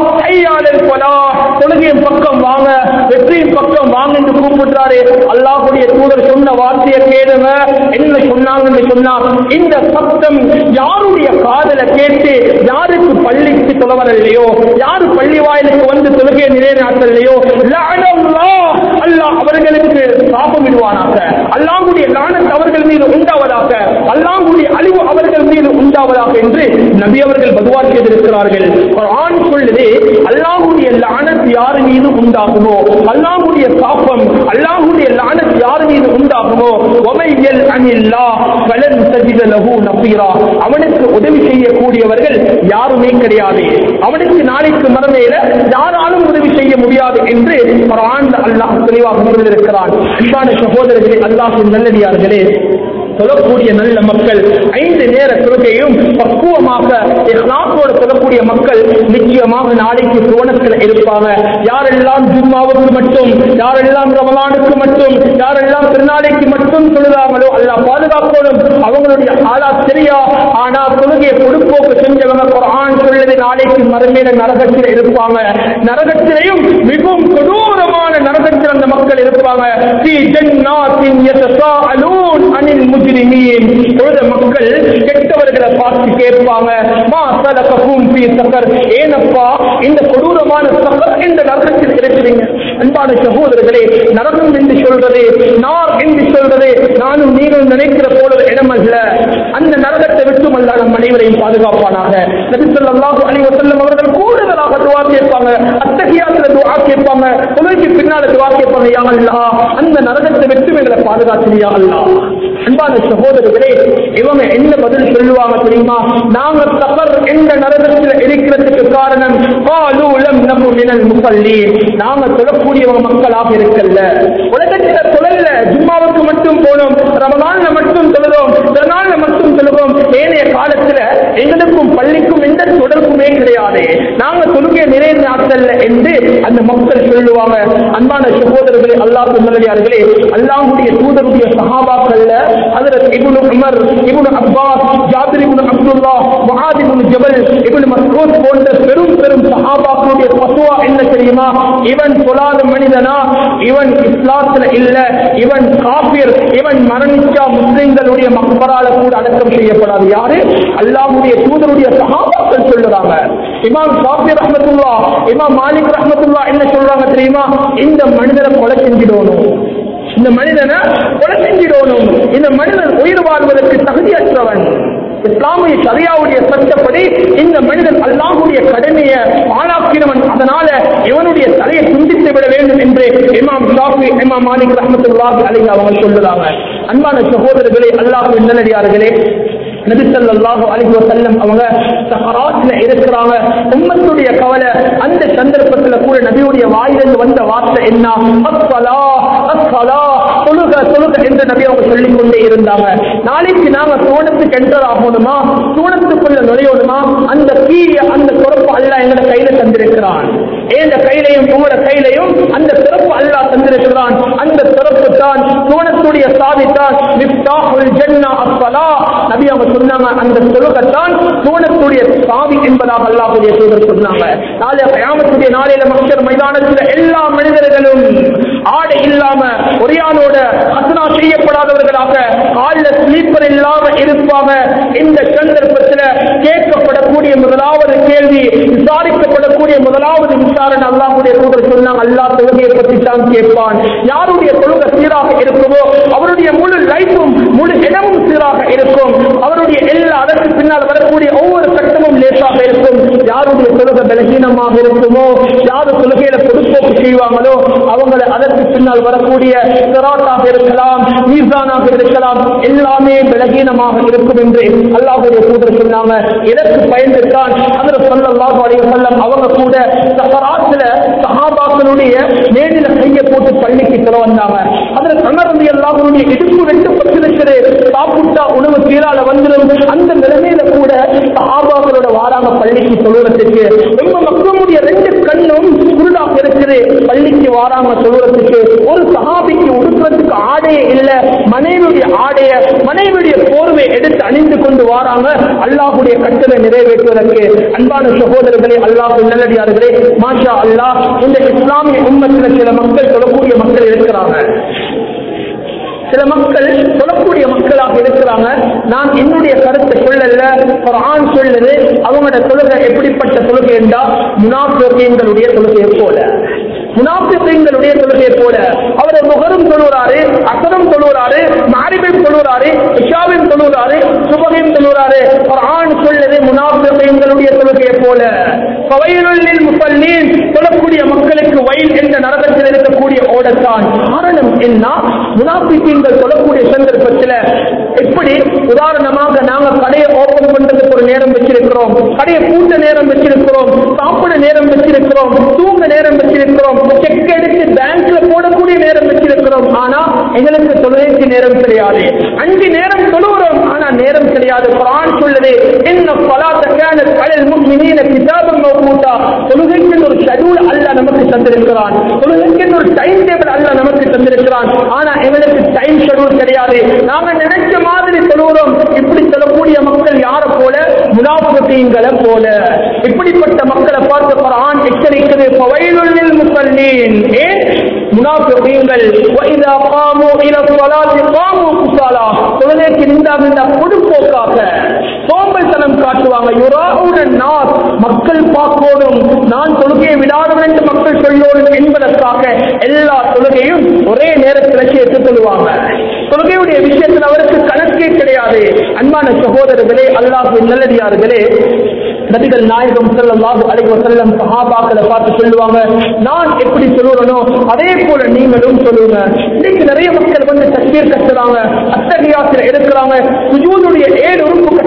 A: ஐயாளல் பலா தொழுகையின் பக்கம் வாங்க வெற்றியின் பக்கம் வாங்க என்று கூப்பிடுறாரு அல்லாஹுடைய தூதர் சொன்ன வார்த்தையை கேளுங்க என்ன சொன்னாங்கன்னு சொன்னா இந்த சப்தம் யாருடைய காதல கேட்டு யாருக்கு பள்ளிக்கு தொலைவரலையோ யாரு பள்ளி வாயிலுக்கு வந்து தொழுகையை நிலைநாட்டலையோ அல்லாஹ் அவர்களுக்கு சாபம் விடுவானாக அல்லாஹுடைய லானத் அவர்கள் மீது உண்டாவதாக அல்லாஹுடைய அழிவு அவர்கள் மீது உண்டாவதாக என்று நபி அவர்கள் பதுவா செய்திருக்கிறார்கள் ஆண் சொல்லுது அல்லாஹுடைய லானத் யார் மீது உண்டாகுமோ அல்லாஹுடைய சாபம் அல்லாஹுடைய லானத் யார் மீது உண்டாகுமோ ஒமையல் அனில்லா பலன் சஜித லஹு நபீரா அவனுக்கு உதவி செய்யக்கூடியவர்கள் யாருமே கிடையாது அவனுக்கு நாளைக்கு மறுமையில யாராலும் உதவி செய்ய முடியாது என்று ஒரு ஆண்டு அல்லாஹ் தெளிவாக சொல்லியிருக்கிறான் அன்பான சகோதரர்களே அல்லாஹின் நல்லடியார்களே சொல்லக்கூடிய நல்ல மக்கள் ஐந்து நேர தொழுகையும் பக்குவமாக இஸ்லாத்தோடு சொல்லக்கூடிய மக்கள் நிச்சயமாக நாளைக்கு சுவனத்தில் இருப்பாங்க யாரெல்லாம் ஜும்மாவுக்கு மட்டும் யாரெல்லாம் ரமலானுக்கு மட்டும் யாரெல்லாம் திருநாளைக்கு மட்டும் சொல்லுறாங்களோ அல்லாஹ் பாதுகாக்கணும் அவங்களுடைய ஆளா தெரியா ஆனா தொழுகையை பொடுப்போக்கு செஞ்சவங்க குர்ஆன் சொல்லுது நாளைக்கு மறுமையில நரகத்தில் இருப்பாங்க நரகத்திலையும் மிகவும் கொடூரமான நரகத்தில் அந்த மக்கள் இருப்பாங்க ஃபீ ஜன்னாத்தின் யதசாஅலூன் அனில் முஜ்ரிமீன் தொழுத மக்கள் கெட்டவர்களை பார்த்து கேட்பாங்க மா சலககும் ஃபீ சகர் ஏனப்பா இந்த கொடூரமான சகர் இந்த நரகத்தில் இருக்கிறீங்க அன்பான சகோதரர்களே நரகம் என்று சொல்றது நார் என்று சொல்றது நானும் நீங்களும் நினைக்கிற போல இடம் அல்ல அந்த நரகத்தை விட்டும் அல்ல நம் அனைவரையும் பாதுகாப்பானாக நபி ஸல்லல்லாஹு அலைஹி வஸல்லம் அவர்கள் கூடுதலாக துஆ கேட்பாங்க அத்தகையாத்துல துஆ கேட்பாங்க தொழுகைக்கு பின்னால துஆ கேட்பாங்க யா அல்லாஹ் அந்த நரகத்தை விட்டு எங்களை பாதுகாத்தியா அல்லாஹ் அன்பான சகோதரர்களே இவங்க என்ன பதில் சொல்லுவாங்க தெரியுமா நாங்க சஃபர் எந்த நரகத்தில் இருக்கிறதுக்கு காரணம் காலு லம் நகு மினல் முஸல்லீன் நாங்க தொழக்கூடியவங்க மக்களாக இருக்கல்ல உலகத்துல தொழல்ல ஜும்மாவுக்கு மட்டும் போனோம் ரமலான்ல மட்டும் தொழுதோம் திருநாள்ல மட்டும் தொழுதோம் ஏனைய காலத்துல எங்களுக்கும் பள்ளிக்கும் எந்த தொடர்புமே கிடையாது நாங்க தொழுகை நிறைய நாட்கள்ல என்று அந்த மக்கள் சொல்லுவாங்க சொல்லுவாங்க அன்பான சகோதரர்களே அல்லாஹ் நல்லடியார்களே அல்லாஹுடைய தூதருடைய சஹாபாக்கள்ல ஹஜரத் Ibn Umar Ibn Abbas Jabir Ibn Abdullah Muadh Ibn Jabal Ibn Masud போன்ற பெரும் பெரும் சஹாபாக்களுடைய பத்துவா என்ன தெரியுமா இவன் சொல்லாத மனிதனா இவன் இஸ்லாத்துல இல்ல இவன் காபிர் இவன் மரணிச்சா முஸ்லிம்களுடைய மக்பரால கூட அடக்கம் செய்யப்படாது யாரு அல்லாஹ்வுடைய தூதருடைய சஹாபாக்கள் சொல்லுறாங்க இமாம் ஷாஃபி ரஹ்மத்துல்லா இமாம் மாலிக் ரஹ்மத்துல்லா என்ன சொல்றாங்க தெரியுமா இந்த மனிதரை கொலை செஞ்சிடணும் இந்த மனிதனை கொலை செஞ்சிடணும் இந்த மனிதன் உயிர் வாழ்வதற்கு தகுதியற்றவன் இஸ்லாமிய சரியாவுடைய சட்டப்படி இந்த மனிதன் அல்லாஹுடைய கடமையை ஆளாக்கினவன் அதனால இவனுடைய தலையை துண்டித்து விட வேண்டும் என்று இமாம் ஷாஃபி இமாம் மாலிக் ரஹமத்துல்லாஹி அலைஹி அவங்க சொல்லுறாங்க அன்பான சகோதரர்களே அல்லாஹ் நல்லடியார்களே நபி ஸல்லல்லாஹு அலைஹி வஸல்லம் அவங்க சஹராத்ல இருக்கிறாங்க உம்மத்துடைய கவலை அந்த சந்தர்ப்பத்துல கூட நபியுடைய வாயிலிருந்து வந்த வார்த்தை என்ன அஸ்ஸலா அஸ்ஸலா தொழுக தொழுக என்று நபி அவங்க சொல்லிக் கொண்டே இருந்தாங்க நாளைக்கு நாங்க சோனத்துக்கு என்டர் ஆகணுமா சோனத்துக்குள்ள நுழையணுமா அந்த கீழ அந்த பொறுப்பு அல்லாஹ் எங்கட கையில தந்திருக்கிறான் ஏந்த கையிலையும் உங்களோட கையிலையும் அந்த சிறப்பு அல்லாஹ் தந்திருக்கிறான் அந்த சிறப்பு தான் சோனத்துடைய சாவித்தான் மிஃப்தாஹுல் ஜன்னா அஸ்ஸலா நபி அவங்க சொன்னாங்க அந்த தொழுகத்தான் சோனத்துடைய சாவி என்பதாக அல்லாஹுடைய தூதர் சொன்னாங்க நாளை கயாமத்துடைய நாளையில மக்கள் மைதானத்தில் எல்லா மனிதர்களும் ஆடை இல்லாம ஒரியானோட ஹசனா செய்யப்படாதவர்களாக காலில் ஸ்லீப்பர் இல்லாம இருப்பாங்க இந்த சந்தர்ப்பத்தில் கேட்கப்படக்கூடிய முதலாவது கேள்வி விசாரிக்கப்படக்கூடிய முதலாவது விசாரணை அல்லாஹுடைய தூதர் சொன்னாங்க அல்லாஹ் தொழுகையை பற்றி தான் கேட்பான் யாருடைய தொழுகை சீராக இருக்குமோ அவருடைய முழு லைஃபும் முழு இடமும் சீராக இருக்கும் அவருடைய எல்லா அதற்கு பின்னால் வரக்கூடிய ஒவ்வொரு கட்டமும் லேசாக இருக்கும் யாருடைய தொழுகை பலகீனமாக இருக்குமோ யாரு தொழுகையில பொதுப்போக்கு செய்வாங்களோ அவங்களை அதற்கு பின்னால் வரக்கூடிய சிராட்டாக இருக்கலாம் மீசானாக இருக்கலாம் எல்லாமே பலகீனமாக இருக்கும் என்று அல்லாஹுடைய தூதர் சொன்னாங்க இதற்கு பயந்துதான் அதில் சொல்லல்லாஹு அலைஹி வஸல்லம் அவங்க கூட சஹராத்துல சஹாபாக்களுடைய மேலில கையை போட்டு பள்ளிக்கு தர வந்தாங்க அதில் கண்ணரந்தி அல்லாஹுடைய இடுப்பு வெட்டுப்பட்டிருக்கிறது சாப்பிட்டா உணவு கீழால வந்துடும் அந்த நிலைமையில கூட சஹாபாக்களோட வாராங்க பள்ளிக்கு தொழுறதுக்கு ரொம்ப மக்களுடைய ரெண்டு கண்ணும் குருடாக இருக்குது பள்ளிக்கு வாராங்க தொழுறதுக்கு ஒரு சஹாபிக்கு உடுக்கிறதுக்கு ஆடையே இல்ல மனைவியுடைய ஆடைய மனைவியுடைய போர்வை எடுத்து அணிந்து கொண்டு வாராங்க அல்லாஹுடைய கட்டளை நிறைவேற்றுவதற்கு அன்பான சகோதரர்களே அல்லாஹ் நல்லடியார்களே மாஷா அல்லாஹ் இந்த இஸ்லாமிய உம்மத்தில் சில மக்கள் சொல்லக்கூடிய மக்கள் இருக்கிறாங்க சில மக்கள் சொல்லக்கூடிய மக்களாக இருக்கிறாங்க நான் என்னுடைய கருத்தை சொல்லல ஒரு ஆண் சொல்லுது அவங்களோட தொழுகை எப்படிப்பட்ட தொழுகை என்றா முனாஃபியங்களுடைய தொழுகையை போல முனாஃபியங்களுடைய தொழுகையை போல அவர் முகரும் தொழுகிறாரு அசரம் தொழுகிறாரு மாரிபையும் தொழுகிறாரு இஷாவையும் தொழுகிறாரு சுபகையும் தொழுகிறாரு ஒரு ஆண் சொல்லுது முனாஃபியங்களுடைய தொழுகையை போல பவையுள்ளில் முப்பல்லீன் சொல்லக்கூடிய மக்களுக்கு வயல் என்ற நரகத்தில் இருக்கக்கூடிய ஓடத்தான் காரணம் என்ன முனாபிக்கீங்கள் சொல்லக்கூடிய சந்தர்ப்பத்தில் எப்படி உதாரணமாக நாங்க கடையை ஓபன் பண்றதுக்கு ஒரு நேரம் வச்சிருக்கிறோம் கடையை பூட்ட நேரம் வச்சிருக்கிறோம் சாப்பிட நேரம் வச்சிருக்கிறோம் தூங்க நேரம் வச்சிருக்கிறோம் செக் எடுத்து பேங்க்ல போடக்கூடிய நேரம் வச்சிருக்கிறோம் ஆனா எங்களுக்கு தொழுகைக்கு நேரம் கிடையாது அஞ்சு நேரம் தொழுகிறோம் ஆனா நேரம் கிடையாது குரான் சொல்லுது என்ன பலாத்த கேனத் அலல் முஃமினீன கிதாபம் மௌகூதா தொழுகைக்கு ஒரு ஷெட்யூல் அல்லாஹ் நமக்கு தந்திருக்கிறான் தொழுகைக்கு ஒரு டைம் டேபிள் அல்லாஹ் நமக்கு தந்திருக்கிறான் ஆனா எங்களுக்கு டைம் ஷெட்யூல் கிடையாது நாங்க நினைச்ச மாதிரி சொல்லுகிறோம் இப்படி சொல்லக்கூடிய மக்கள் யார போல முனாஃபிகீன்களை போல இப்படிப்பட்ட மக்களை பார்த்து குர்ஆன் எச்சரிக்கிறது ஃபவைலுல் முஸல்லீன் ஏன் முனாஃபிகீன்கள் وَإِذَا قَامُوا إِلَى الصَّلَاةِ قَامُوا كُسَالَى தொழுகைக்கு நின்றாக இருந்தால் பொதுப்போக்காக சோம்பல்தனம் காட்டுவாங்க யுராவுடன் நாஸ் மக்கள் பார்க்கணும் நான் தொழுகையை விடாதவன் என்று மக்கள் சொல்லணும் என்பதற்காக எல்லா தொழுகையும் ஒரே நேரத்தில் சேர்த்து சொல்லுவாங்க தொழுகையுடைய விஷயத்தில் அவருக்கு கணக்கே கிடையாது அன்பான சகோதரர்களே அல்லாஹ் நல்லடியார்களே நபிகள் நாயகம் ஸல்லல்லாஹு அலைஹி வஸல்லம் சஹாபாக்களை பார்த்து சொல்லுவாங்க நான் எப்படி சொல்லுறனோ அதே போல நீங்களும் சொல்லுங்க இன்னைக்கு நிறைய மக்கள் வந்து தக்பீர் கட்டுறாங்க அத்தகையாசில் எடுக்கிறாங்க சுஜூதுடைய ஏழு உறுப்பு கட்ட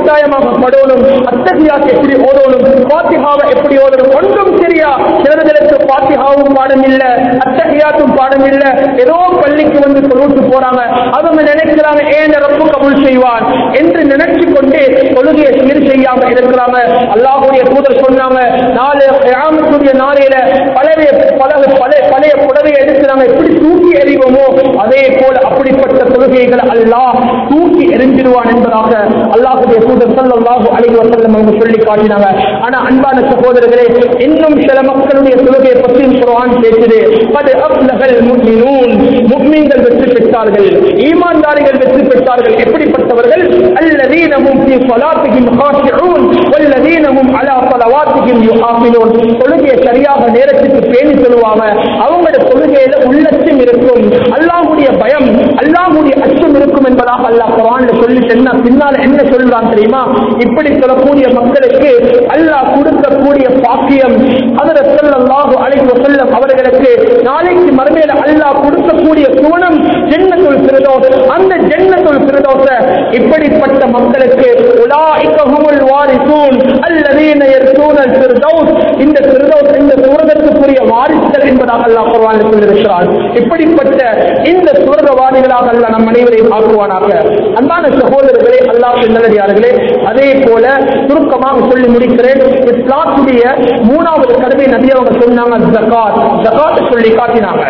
A: கட்டாயமாக படணும் அத்தகையாக்கு எப்படி ஓதணும் பாத்திகாவை எப்படி ஓதணும் ஒன்றும் சரியா சிலர்களுக்கு பாத்திகாவும் பாடம் இல்ல அத்தகையாத்தும் பாடம் இல்ல ஏதோ பள்ளிக்கு வந்து தொழுட்டு போறாங்க அவங்க நினைக்கிறாங்க ஏன் ரப்பு கபூல் செய்வான் என்று நினைச்சு கொண்டு தொழுகையை சீர் செய்யாம இருக்கிறாங்க அல்லாஹுடைய தூதர் சொன்னாங்க நாலு கிராமத்துடைய நாளையில பழைய பல பழைய பழைய புடவை எடுத்து நாங்க எப்படி தூக்கி எறிவோமோ அதே போல அப்படிப்பட்ட தொழுகைகள் அல்லாஹ் தூக்கி எரிஞ்சிடுவான் என்பதாக அல்லாஹுடைய தூதர் ஸல்லல்லாஹு அலைஹி வஸல்லம் அவங்க சொல்லி காட்டினாங்க ஆனா அன்பான சகோதரர்களே இன்னும் சில மக்களுடைய தொழுகையை பற்றி குர்ஆன் பேசுது அது அப்லகல் முஃமினூன் முஃமின்கள் வெற்றி பெற்றார்கள் ஈமான்தாரிகள் வெற்றி பெற்றார்கள் எப்படிப்பட்டவர்கள் அல்லதீன ஹும் ஃபீ ஸலாத்திஹிம் காஷிஊன் வல்லதீன ஹும் அலா ஸலவாத்திஹிம் யுஹாஃபிலூன் தொழுகையை சரியாக நேரத்துக்கு பேணி சொல்லுவாங்க அவங்களோட தொழுகையில உள்ளச்சம் இருக்கும் அல்லாஹ்வுடைய பயம் அல்லாஹ்வுடைய அச்சம் இருக்கும் என்பதாக அல்லாஹ் குர்ஆன்ல சொல்லி என்ன பின்னால என்ன சொல்றான் தெரியுமா இப்படி சொல்லக்கூடிய மக்களுக்கு அல்லாஹ் கொடுக்கக்கூடிய பாக்கியம் ஹஜரத் ஸல்லல்லாஹு அலைஹி வஸல்லம் அவர்களுக்கு நாளைக்கு மறுமையில அல்லாஹ் கொடுக்கக்கூடிய சுவனம் ஜன்னத்துல் ஃபிர்தௌஸ் அந்த ஜன்னத்துல் ஃபிர்தௌஸ இப்படிப்பட்ட மக்களுக்கு உலாயிக ஹுமுல் வாரிசூன் அல்லதீன யர்சூனல் ஃபிர்தௌஸ் இந்த ஃபிர்தௌஸ் இந்த சுவனத்துக்குரிய வாரிசுகள் என்பதாக அல்லாஹ் குர்ஆனில் சொல்லியிருக்கிறான் இப்படிப்பட்ட இந்த சுவர்கவாதிகளாக அல்லாஹ் நம் அனைவரையும் ஆக்குவானாக அன்பான சகோதரர்களே அல்லாஹ் நல்லடியார்களே அதே போல சுருக்கமாக சொல்லி முடிக்கிறேன் இஸ்லாத்துடைய மூணாவது கடமை நபி அவங்க சொன்னாங்க ஜகாத் ஜகாத் சொல்லி காட்டினாங்க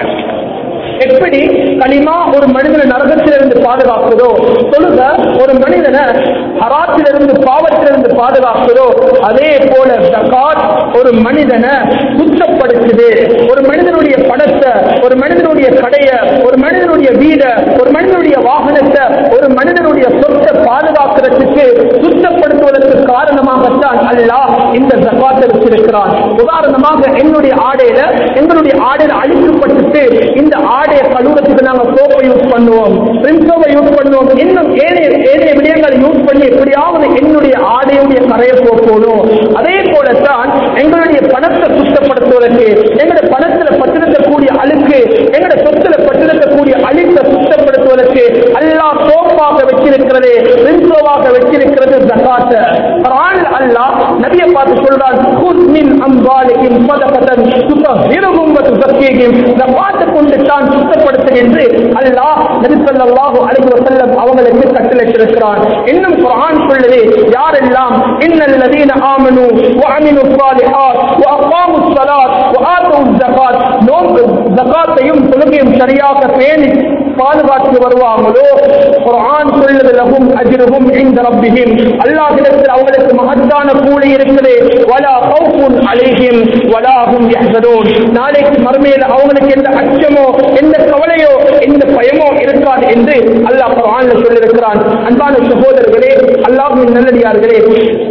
A: எப்படி களிமா ஒரு மனிதனை நரகத்திலிருந்து பாதுகாக்குதோ தொழுக ஒரு மனிதனை ஹராத்திலிருந்து பாவத்திலிருந்து பாதுகாக்குதோ அதே போல ஜகாத் ஒரு மனிதனை சுத்தப்படுத்துது ஒரு மனிதனுடைய பணத்தை ஒரு மனிதனுடைய கடைய ஒரு மனிதனுடைய வீட ஒரு மனிதனுடைய வாகனத்தை ஒரு மனிதனுடைய சொத்தை பாதுகாக்கிறதுக்கு சுத்தப்படுத்துவதற்கு காரணமாகத்தான் அல்லாஹ் இந்த ஜகாத்தை வச்சிருக்கிறான் உதாரணமாக என்னுடைய ஆடையில எங்களுடைய ஆடையில அழிக்கப்பட்டுட்டு இந்த ஆடையை கழுவுறதுக்கு நாங்க சோப்பை யூஸ் பண்ணுவோம் பிரின்சோவை யூஸ் பண்ணுவோம் இன்னும் ஏனைய ஏனைய விடயங்களை யூஸ் பண்ணி எப்படியாவது என்னுடைய ஆடையுடைய கரையை போக்கணும் அதே போலத்தான் எங்களுடைய பணத்தை சுத்தப்படுத்துவதற்கு எங்களுடைய பணத்துல பட்டிருக்கக்கூடிய அழுக்கு எங்களுடைய சொத்துல பட்டிருக்கக்கூடிய அழுக்கை சுத்தப்படுத்துவதற்கு அல்லாஹ் சோப்பாக வச்சிருக்கிறது பிரின்சோவாக வச்சிருக்கிறது ஜகாத்த குர்ஆன் அல்லாஹ் நபியை பார்த்து சொல்றான் குத் மின் அம்வாலிஹிம் சதகதன் துதஹிருஹும் வ துஸக்கிஹிம் ஜகாத்தை கொண்டு தான் சுத்தப்படுத்து என்று அல்லாஹ் நபி ஸல்லல்லாஹு அலைஹி வஸல்லம் அவங்களுக்கு கட்டளையிட்டிருக்கிறான் இன்னும் குர்ஆன் சொல்லுது யாரெல்லாம் இன்னல் லதீன ஆமனு வ அமிலு ஸாலிஹாத் வ அகாமு ஸலாத் வ ஆத்து ஸகாத் நோன்பு ஜகாத்தையும் தொழுகையும் சரியாக பேணி பாதுகாத்து வருவாங்களோ குர்ஆன் சொல்லுது லஹும் அஜ்ருஹும் இன்த ரப்பிஹிம் அல்லாஹ்விடத்தில் அவங்களுக்கு மகத்தான கூலி இருக்குது வலா கௌஃபுன் அலைஹிம் வலா ஹும் யஹ்சனூன் நாளைக்கு மறுமையில் அவங்களுக்கு எந்த அச்சமோ எந்த கவலையோ எந்த பயமோ இருக்காது என்று அல்லாஹ் குர்ஆன்ல சொல்லியிருக்கிறான் அன்பான சகோதரர்களே அல்லாஹ்வின் நல்லடியார்களே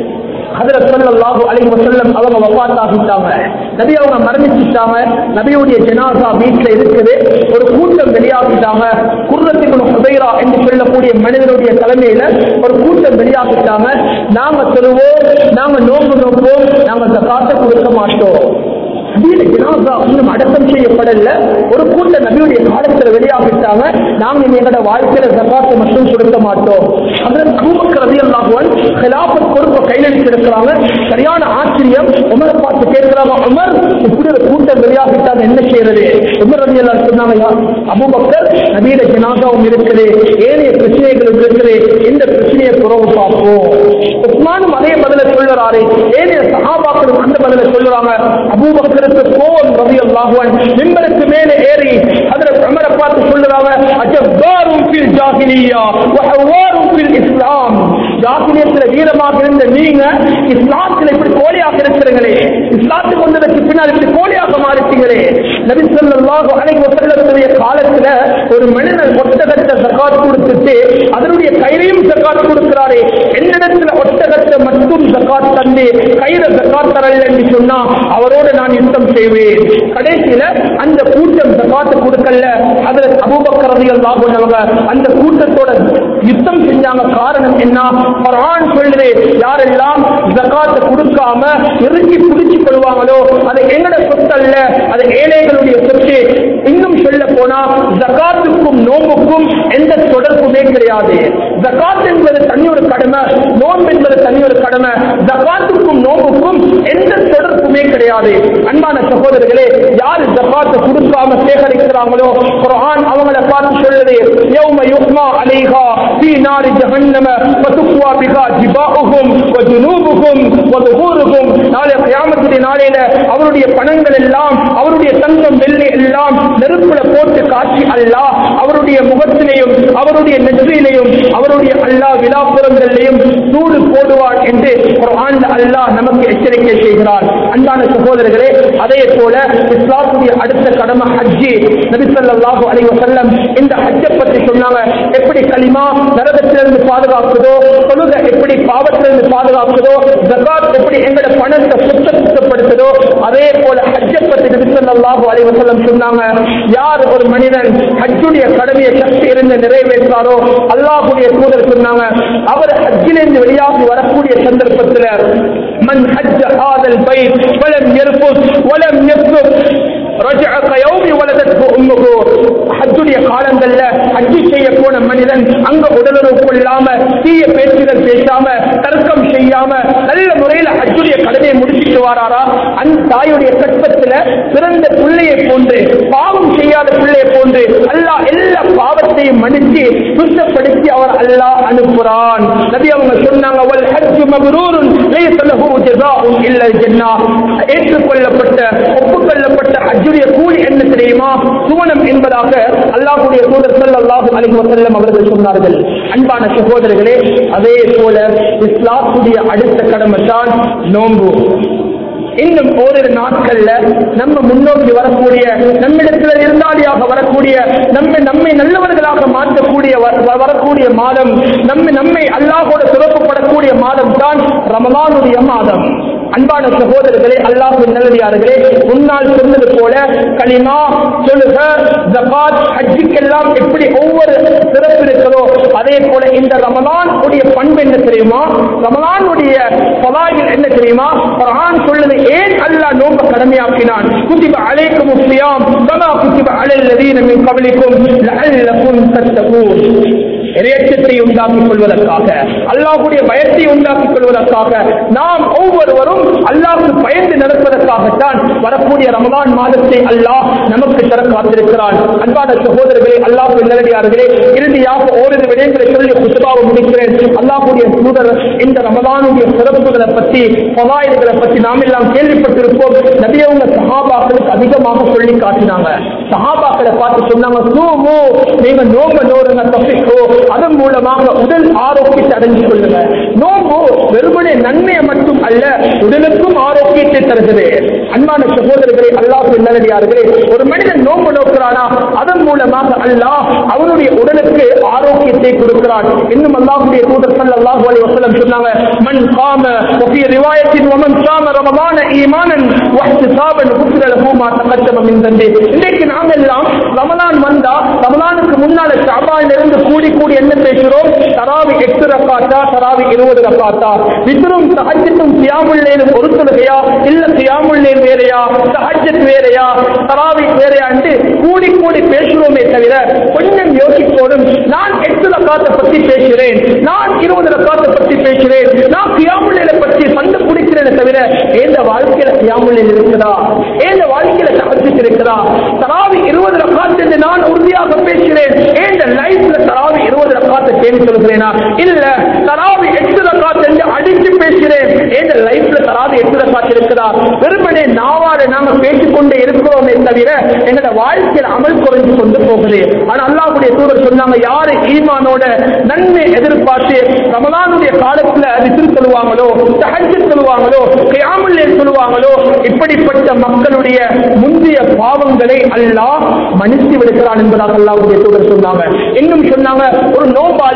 A: ஹதரத் ஸல்லல்லாஹு அலைஹி வஸல்லம் அவங்க வஃபாத் ஆகிட்டாங்க நபி அவங்க மரணிச்சிட்டாங்க நபியுடைய ஜனாசா வீட்ல இருக்குது ஒரு கூட்டம் வெளியாகிட்டாங்க குர்ரத்துக்கு ஹுதைரா என்று சொல்லக்கூடிய மனிதனுடைய தலைமையில ஒரு கூட்டம் வெளியாகிட்டாங்க நாங்க சொல்லுவோம் நாங்க நோம்பு நோக்குவோம் நாங்க ஜகாத்தை கொடுக்க மாட்டோம் நபியுடைய ஜனாசா இன்னும் அடக்கம் செய்யப்படல ஒரு கூட்டம் நபியுடைய காலத்துல வெளியாகிட்டாங்க நாங்க எங்களோட வாழ்க்கையில ஜகாத்தை மட்டும் கொடுக்க மாட்டோம் அதன் அபூபக்கர் ரலியல்லாஹு அன்ஹு கிலாபத் பொறுப்பை கையில எடுக்கிறாங்க சரியான ஆச்சரியம் உமரை பார்த்து கேட்கிறாங்க உமர் இப்படி ஒரு கூட்டம் வெளியாகிட்டாங்க என்ன செய்யறது உமர் ரலியல்லாஹு சொன்னாங்க "யா அபூபக்கர் நபியுடைய ஜனாசாவும் இருக்குது ஏனைய பிரச்சனைகள் இருக்குது இந்த பிரச்சனையை புறவு பார்ப்போம் உஸ்மானும் அதே பதில சொல்லுறாரு ஏனைய சஹாபாக்களும் அந்த பதில சொல்லுறாங்க அபூபக்கருக்கு கோவம் ரவி அல்லாஹுவன் மிம்பருக்கு மேலே ஏறி அதுல உமரை பார்த்து சொல்லுறாங்க அஜப்பாரும் ஃபில் ஜாஹிலியா வஹவாரும் ஃபில் இஸ்லாம் ஜாஹிலியத்துல வீரமாக இருந்த நீங்க இஸ்லாத்துல இப்படி கோழியாக இருக்கிறீங்களே இஸ்லாத்துக்கு வந்ததற்கு பின்னால் இப்படி கோழியாக மாறிட்டீங்களே நபி ஸல்லல்லாஹு அலைஹி வஸல்லமுடைய காலத்துல ஒரு மனிதன் ஒட்டகத்தை ஜகாத் கொடுத்துட்டு அதனுடைய கையிலையும் ஜகாத் கொடுக்கிறாரே என்னிடத்துல ஒட்டகத்தை மட்டும் ஜகாத் தந்து கையில ஜகாத் தரல என்று சொன்னா அவரோட நான் யுத்தம் செய்வேன் கடைசியில அந்த கூட்டம் ஜகாத்து கொடுக்கல அதுல அபூபக்கர் ரலியல்லாஹு அன்ஹு அந்த கூட்டத்தோட யுத்தம் செஞ்சாங்க காரணம் என்ன குர்ஆன் சொல்லுது யாரெல்லாம் ஜகாத்தை கொடுக்காம இறுக்கி பிடிச்சு கொள்வாங்களோ அது எங்கட சொத்து அல்ல அது ஏழைகளுடைய சொத்து இன்னும் சொல்ல போனா ஜகாத்துக்கும் நோம்புக்கும் எந்த தொடர்புமே கிடையாது ஜகாத் என்பது தனி ஒரு கடமை நோன்பு என்பது தனி ஒரு கடமை ஜகாத்துக்கும் நோம்புக்கும் எந்த தொடர்புமே கிடையாது அன்பான சகோதரர்களே யார் ஜகாத்தை கொடுக்காம சேகரிக்கிறாங்களோ குர்ஆன் அவங்களை பார்த்து சொல்லுது யௌம யுஹ்மா அலைஹா ஃபீ நாரி ஜஹன்னம ஃபதுக்வா பிஹா ஜிபாஹும் வ ஜுனூபுஹும் வ ظهورுஹும் நாளை கியாமத்துடைய நாளையில அவருடைய பணங்கள் எல்லாம் அவருடைய தங்கம் வெள்ளி எல்லாம் நெருப்புல போட்டு காட்சி அல்லாஹ் அவருடைய முகத்திலையும் அவருடைய நெற்றியிலையும் அவருடைய அல்லாஹ் விழாப்புறங்களிலையும் சூடு போடுவான் என்று குர்ஆன்ல அல்லாஹ் நமக்கு எச்சரிக்கை செய்கிறார் அன்பான சகோதரர்களே அதே போல இஸ்லாத்துடைய அடுத்த கடமை ஹஜ்ஜி நபி ஸல்லல்லாஹு அலைஹி வஸல்லம் இந்த ஹஜ்ஜை பற்றி சொன்னாங்க எப்படி கலிமா நரகத்திலிருந்து பாதுகாக்குதோ தொழுகை எப்படி பாவத்திலிருந்து பாதுகாக்குதோ ஜகாத் எப்படி எங்களோட பணத்தை சுத்தப்படுத்துதோ அதே போல ஹஜ்ஜை பற்றி நபி ஸல்லல்லாஹு அலைஹி வஸல்லம் சொன்னாங்க யார் ஒரு மனிதன் ஹஜ்ஜுடைய கடமையை சக்தி இருந்து நிறைவேற்றாரோ அல்லாஹ்வுடைய தூதர் சொன்னாங்க அவர் ஹஜ்ஜிலிருந்து வெளியாகி வரக்கூடிய சந்தர்ப்பத்தில் மன் ஹஜ்ஜ ஹாதல் பைத் வலம் யர்ஃபுத் வலம் யஸ்லுக் رجع كيوم ولدته امه ஹஜ்ஜுடைய காலங்கள்ல ஹஜ்ஜி செய்ய போன மனிதன் அங்க உடலுறவு கொள்ளாம தீய பேச்சுகள் பேசாம தர்க்கம் செய்யாம நல்ல முறையில ஹஜ்ஜுடைய கடமையை முடிச்சிட்டு வராரா அந்த தாயுடைய கற்பத்துல பிறந்த பிள்ளையை போன்று பாவம் செய்யாத பிள்ளையை போன்று அல்லாஹ் எல்லா பாவத்தையும் மன்னிச்சு சுத்தப்படுத்தி அவர் அல்லாஹ் அனுப்புறான் நபி அவங்க சொன்னாங்க வல் ஹஜ்ஜு மப்ரூருன் லைஸ லஹு ஜஸாஉன் இல்லா ஜன்னah ஏற்றுக்கொள்ளப்பட்ட ஒப்புக்கொள்ளப்பட்ட ஹஜ்ஜுடைய கூலி என்ன தெரியுமா சுவனம் என்பதாக அல்லாஹ்வுடைய தூதர் ஸல்லல்லாஹு அலைஹி வஸல்லம் அவர்கள் சொன்னார்கள் அன்பான சகோதரர்களே அதே போல இஸ்லாத்துடைய அடுத்த கடமை தான் நோன்பு இன்னும் ஓரிரு நாட்கள்ல நம்ம முன்னோக்கி வரக்கூடிய நம்மிடத்தில் இருந்தாலியாக வரக்கூடிய நம்மை நம்மை நல்லவர்களாக மாற்றக்கூடிய வ- வரக்கூடிய மாதம் நம்மை நம்மை அல்லாஹோட சிறப்புப்படக்கூடிய மாதம் தான் ரமலானுடைய மாதம் அன்பான சகோதரர்களே அல்லாஹ் நல்லடியார்களே முன்னால் சொன்னது போல கலிமா சொல்லுக ஜகாத் ஹஜ்ஜுக்கெல்லாம் எப்படி ஒவ்வொரு சிறப்பு இருக்கிறதோ அதே போல இந்த ரமலான் உடைய பண்பு என்ன தெரியுமா ரமலான் உடைய பலாயில் என்ன தெரியுமா குர்ஆன் சொல்லுது ஏன் அல்லாஹ் நோம்ப கடமையாக்கினான் குதிப அலைக்கும் சியாம் கமா குதிப அலல் லதீன மின் கபலிக்கும் லஅல்லகும் தத்தகூன் இறையச்சத்தை உண்டாக்கிக் கொள்வதற்காக அல்லாஹ்வுடைய பயத்தை உண்டாக்கிக் கொள்வதற்காக நாம் ஒவ்வொருவரும் அல்லாஹ்வுக்கு பயந்து நடப்பதற்காகத்தான் வரக்கூடிய ரமலான் மாதத்தை அல்லாஹ் நமக்கு தர காத்திருக்கிறான் அன்பான சகோதரர்களே அல்லாஹ் நல்லடியார்களே இறுதியாக ஓரிரு விடயங்களை சொல்லி குத்துபாவை முடிக்கிறேன் அல்லாஹ்வுடைய தூதர் இந்த ரமலானுடைய சிறப்புகளை பற்றி பவாயில்களை பற்றி நாம் எல்லாம் கேள்விப்பட்டிருப்போம் நபியவங்க சஹாபாக்களுக்கு அதிகமாக சொல்லி காட்டினாங்க சஹாபாக்களை பார்த்து சொன்னாங்க சூமு நீங்க நோம்ப நோருங்க தப்பிக்கோ அதன் மூலமாக உடல் ஆரோக்கியத்தை அடைஞ்சு கொள்ளுங்க நோம்பு வெறுமனே நன்மையை மட்டும் அல்ல உடலுக்கும் ஆரோக்கியத்தை தருகிறது அன்பான சகோதரர்களே அல்லாஹ் நல்லடியார்களே ஒரு மனிதன் நோம்பு நோக்கிறானா அதன் மூலமாக அல்லாஹ் அவனுடைய உடலுக்கு ஆரோக்கியத்தை கொடுக்கிறான் இன்னும் அல்லாஹ்வுடைய தூதர் ஸல்லல்லாஹு அலைஹி வஸல்லம் சொன்னாங்க மன் காம وفي روايه ومن صام رمضان ايمانا واحتسابا غفر له ما تقدم من ذنبه இன்னைக்கு நாம எல்லாம் ரமலான் வந்தா ரமலானுக்கு முன்னால ஷாபான்ல இருந்து கூடி கூடி என்ன பேசுறோம் தராவி எட்டு ரக்காத்தா தராவி இருபது ரக்காத்தா வித்ரும் தஹஜ்ஜத்தும் கியாமுல்லைலும் ஒரு தொழுகையா இல்ல கியாமுல்லைல் வேறையா தஹஜ்ஜத் வேறையா தராவி வேறையா என்று கூடி கூடி பேசுறோமே தவிர கொஞ்சம் யோசிப்போடும் நான் எட்டு ரக்காத்தை பத்தி பேசுகிறேன் நான் இருபது ரக்காத்தை பத்தி பேசுகிறேன் நான் கியாமுல்லைல பற்றி சண்டை பிடிக்கிறேன் தவிர எந்த வாழ்க்கையில கியாமுல்லைல் இருக்குதா எந்த வாழ்க்கையில தஹஜ்ஜத் இருக்குதா தராவி இருபது ரக்காத்து என்று நான் உறுதியாக பேசுகிறேன் எந்த லைஃப்ல தராவி இருபது ரக்காத்தை தேடி சொல்கிறேனா இல்ல தராவி எட்டு ரக்காத்து என்று அடிச்சு பேசுகிறேன் எந்த லைஃப்ல தராவி எட்டு ரக்காத்து இருக்குதா வெறுமனே நாவால நாம பேசிக்கொண்டே இருக்கிறோமே தவிர எங்களோட வாழ்க்கையில் அமல் குறைஞ்சு கொண்டு போகுது ஆனா அல்லாஹ்வுடைய தூதர் சொன்னாங்க யாரு ஈமானோட நன்மை எதிர்பார்த்து ரமலானுடைய காலத்துல விசிறு சொல்லுவாங்களோ தஹஜ்ஜத் சொல்லுவாங்களோ கியாமுல் லைல் சொல்லுவாங்களோ இப்படிப்பட்ட மக்களுடைய முந்தைய பாவங்களை அல்லாஹ் மன்னித்து விடுகிறான் என்பதாக அல்லாஹ்வுடைய தூதர் சொன்னாங்க இன்னும் சொன்னாங்க ஒரு நோபாளி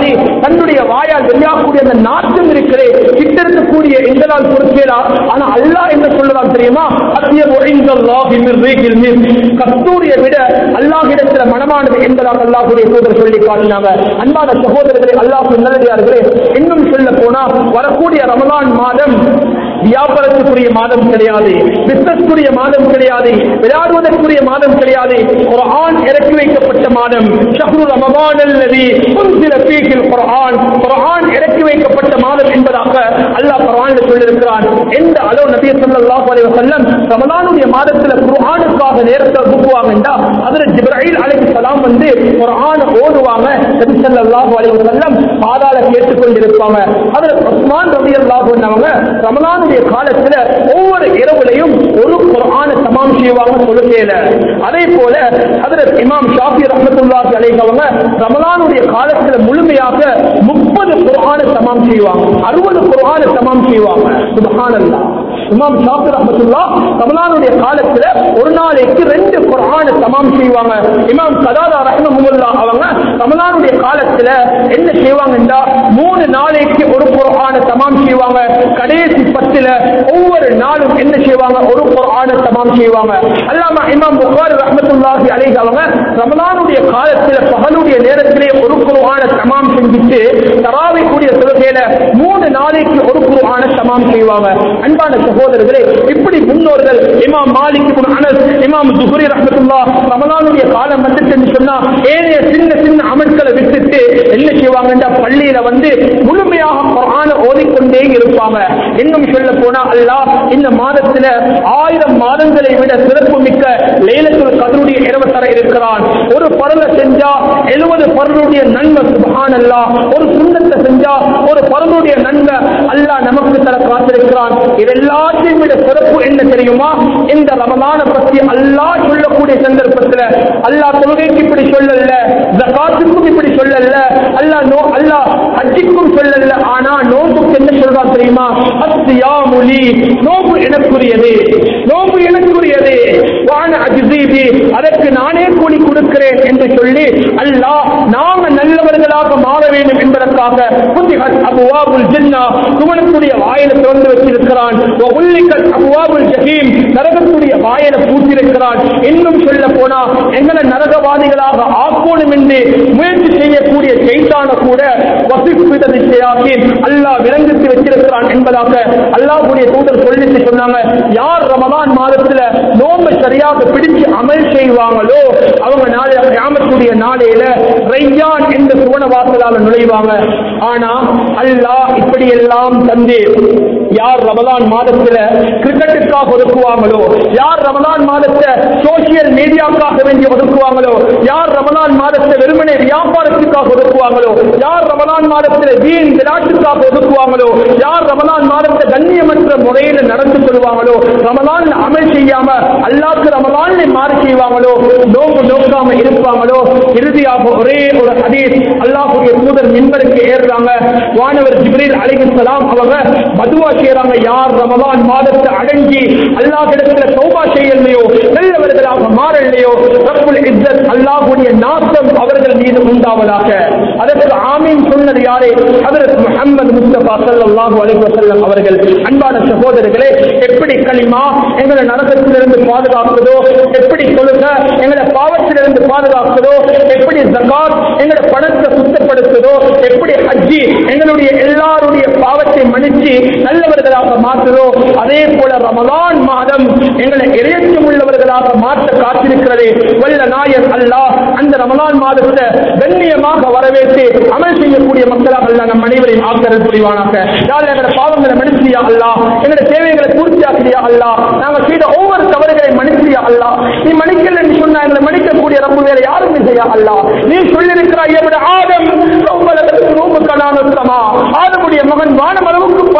A: தன்னுடைய வாயால் வெளியாகக்கூடிய அந்த நாட்டம் இருக்கிறே கிட்ட இருக்கக்கூடிய எங்களால் பொறுப்பேலா ஆனா அல்லாஹ் என்ன சொல்லலாம் தெரியுமா அத்தியபு இந்தல்லாஹி மின் ரீகில் மின் கஸ்தூரியை விட அல்லாஹ்விடத்தில் மனமானது என்பதாக அல்லாஹ்வுடைய தூதர் சொல்லி காட்டினாங்க அன்பான சகோதரர்களே அல்லாஹ் நல்லடியார்களே இன்னும் சொல்ல போனா வரக்கூடிய ரமலான் மாதம் வியாபாரத்துக்குரிய மாதம் கிடையாது பிசினஸ்க்குரிய மாதம் கிடையாது விளையாடுவதற்குரிய மாதம் கிடையாது குர்ஆன் இறக்கி வைக்கப்பட்ட மாதம் ஷஹ்ரு ரமலான் அல்லதி உன்சில ஃபீஹில் குர்ஆன் குர்ஆன் இறக்கி வைக்கப்பட்ட மாதம் என்பதாக அல்லாஹ் குர்ஆன்ல சொல்லியிருக்கிறான் எந்த அளவு நபி ஸல்லல்லாஹு அலைஹி வஸல்லம் ரமலானுடைய மாதத்துல குர்ஆனுக்காக நேரத்தை ஒதுக்குவாங்கடா அதுல ஜிப்ரீல் அலைஹிஸ்ஸலாம் வந்து குர்ஆன் ஓதுவாங்க நபி ஸல்லல்லாஹு அலைஹி வஸல்லம் பாதாள கேட்டுக்கொண்டிருப்பாங்க அதுல உஸ்மான் ரலியல்லாஹு அன்ஹு ரமலானுடைய காலத்துல ஒவ்வொரு இரவுலையும் ஒரு குர்ஆனை தமாம் செய்வாங்க தொழுகையில அதே போல ஹஜரத் இமாம் ஷாஃபி ரஹ்மத்துல்லாஹி அலைஹி அவங்க ரமலானுடைய காலத்துல முழுமையாக முப்பது குர்ஆனை தமாம் செய்வாங்க அறுபது குர்ஆனை தமாம் செய்வாங்க சுப்ஹானல்லாஹ் இமாம் ஷாஃபி ரஹ்மத்துல்லாஹ் ரமலானுடைய காலத்துல ஒரு நாளைக்கு ரெண்டு குர்ஆனை தமாம் செய்வாங்க இமாம் கதாதா ரஹ்மஹுல்லாஹ் அவங்க ரமலானுடைய காலத்துல என்ன செய்வாங்கன்றா மூணு நாளைக்கு ஒரு குர்ஆனை தமாம் செய்வாங்க கடைசி பத்துல ஒவ்வொரு நாளும் என்ன செய்வாங்க ஒரு குர்ஆனை தமாம் செய்வாங்க அல்லாம இமாம் புகாரி ரஹ்மத்துல்லாஹி அலைஹி அவங்க ரமலானுடைய காலத்துல பகலுடைய நேரத்திலே ஒரு குர்ஆனை தமாம் செஞ்சுட்டு தராவி கூடிய தொழுகையில மூணு நாளைக்கு ஒரு குர்ஆனை தமாம் செய்வாங்க அன்பான சகோதரர்களே இப்படி முன்னோர்கள் இமாம் மாலிக் இப்னு அனஸ் இமாம் ஜுஹரி ரஹ்மத்துல்லாஹ் ரமலானுடைய காலம் வந்துச்சுன்னு சொன்னா ஏனைய சின்ன சின்ன அமல்களை விட்டுட்டு என்ன செய்வாங்கன்னா பள்ளியில வந்து முழுமையாக குர்ஆனை ஓதிக்கொண்டே இருப்பாங்க இன்னும் சொல்ல போனா அல்லாஹ் இந்த மாதத்துல ஆயிரம் மாதங்களை விட சிறப்பு மிக்க லைலத்துல் கதருடைய இரவு தர இருக்கிறான் ஒரு பரல செஞ்சா எழுபது பரலுடைய நன்மை சுபஹான் அல்லாஹ் ஒரு சுண்ணத்தை செஞ்சா ஒரு பரலுடைய நன்மை அல்லாஹ் நமக்கு தர காத்திருக்கிறான் இதெல்லாத்தையும் விட சிறப்பு என்ன தெரியுமா இந்த ரமலான பத்தி அல்லாஹ் சொல்லக்கூடிய சந்தர்ப்பத்துல அல்லாஹ் தொழுகைக்கு இப்படி சொல்லல ஜகாத்துக்கும் இப்படி சொல்லல அல்லாஹ் நோ அல்லாஹ் ஹஜ்ஜிக்கும் சொல்லல ஆனா நோம்புக்கு என்ன சொல்றான் தெரியுமா அஸ்தியாமுலி நோம்பு எனக்குரியது நோம்பு எனக்குரியது வான அஜிசீபி அதற்கு நானே கூலி கொடுக்கிறேன் என்று சொல்லி அல்லாஹ் நாம நல்லவர்களாக மாற வேண்டும் என்பதற்காக புத்திகத் அபுவாபுல் ஜின்னா சுவனத்துடைய வாயில திறந்து வச்சிருக்கிறான் உள்ளிக்கல் அபுவாபுல் ஜஹீம் நரகத்துடைய வாயில பூட்டிருக்கிறான் இன்னும் சொல்ல போனா எங்களை நரகவாதிகளாக ஆக்கணும் என்று முயற்சி செய்யக்கூடிய செய்தான கூட வசிப்பிடதை செய்யாக்கி அல்லாஹ் விளங்கித்து வச்சிருக்கிறான் என்பதாக அல்லாஹ்வுடைய தூதர் சொல்லிட்டு சொன்னாங்க யார் ரமலான் மாதத்துல நோன்பு சரியாக பிடிச்சு அமல் செய்வாங்களோ அவங்க நாளை கிராமத்துடைய நாளையில ரையான் என்ற சுவன வாசலால நுழைவாங்க ஆனா அல்லாஹ் இப்படி எல்லாம் தந்து யார் ரமலான் மாதத்துல கிரிக்கெட்டுக்காக ஒதுக்குவாங்களோ யார் ரமலான் மாதத்தை சோசியல் மீடியாக்காக வேண்டி ஒதுக்குவாங்களோ யார் ரமலான் மாதத்தை வெறுமனே வியாபாரத்துக்காக ஒதுக்குவாங்களோ யார் ரமலான் மாதத்தில் வீண் விளையாட்டுக்காக ஒதுக்குவாங்களோ யார் ரமலான் மாதத்தை கண்ணியமற்ற முறையில் நடந்து கொள்வாங்களோ ரமலான் அமல் செய்யாம அல்லாக்கு ரமலான் மாறி செய்வாங்களோ நோக்கு நோக்காம இருப்பாங்களோ இறுதியாக ஒரே ஒரு ஹதீஸ் அல்லாஹுடைய தூதர் மின்பருக்கு ஏறுறாங்க வானவர் ஜிப்ரீல் அலைஹிஸ்ஸலாம் அவங்க பதுவா செய்யறாங்க யார் ரமலான் மாதத்தை அடங்கி அல்லாஹ்விடத்துல தௌபா செய்யலையோ நல்லவர்களாக மாறலையோ ரப்புல் இஸ்ஸத் அல்லாஹ்வுடைய நாசம் அவர்கள் மீது உண்டாவதாக அதற்கு ஆமீன் சொன்னது யாரே ஹஜரத் முஹம்மது முஸ்தபா ஸல்லல்லாஹு அலைஹி வஸல்லம் அவர்கள் அன்பான சகோதரர்களே எப்படி களிமா எங்களை நரகத்திலிருந்து பாதுகாக்குதோ எப்படி தொழுக எங்களை பாவத்திலிருந்து பாதுகாக்குதோ எப்படி ஜகாத் எங்களை பணத்தை சுத்தப்படுத்துதோ எப்படி ஹஜ்ஜி எங்களுடைய எல்லாருடைய பாவத்தை மன்னிச்சு நல்லவர்களாக மாற்றுதோ அதே போல ரமலான் மாதம் எங்களை இறையச்சம் உள்ளவர்களாக மாற்ற காத்திருக்கிறது வல்ல நாயர் அல்லாஹ் அந்த ரமலான் மாதத்தை கண்ணியமாக வரவேற்று அமல் செய்யக்கூடிய மக்களாக அல்ல நம் அனைவரையும் ஆக்கரல் புரிவானாக யாழ் எங்களோட பாவங்களை மன்னிச்சியா அல்லா எங்களோட தேவைகளை பூர்த்தியாக்கிறியா அல்லா நாங்கள் செய்த ஒவ்வொரு தவறுகளை மன்னிச்சியா அல்லா நீ மன்னிக்கல என்று சொன்னா எங்களை மன்னிக்கக்கூடிய ரப்பு வேற யாரும் இல்லையா அல்லா நீ சொல்லியிருக்கிறாய் எப்படி ஆதம் ரொம்ப ரொம்ப கலானுத்தமா ஆதமுடைய மகன் வானம் அளவுக்கு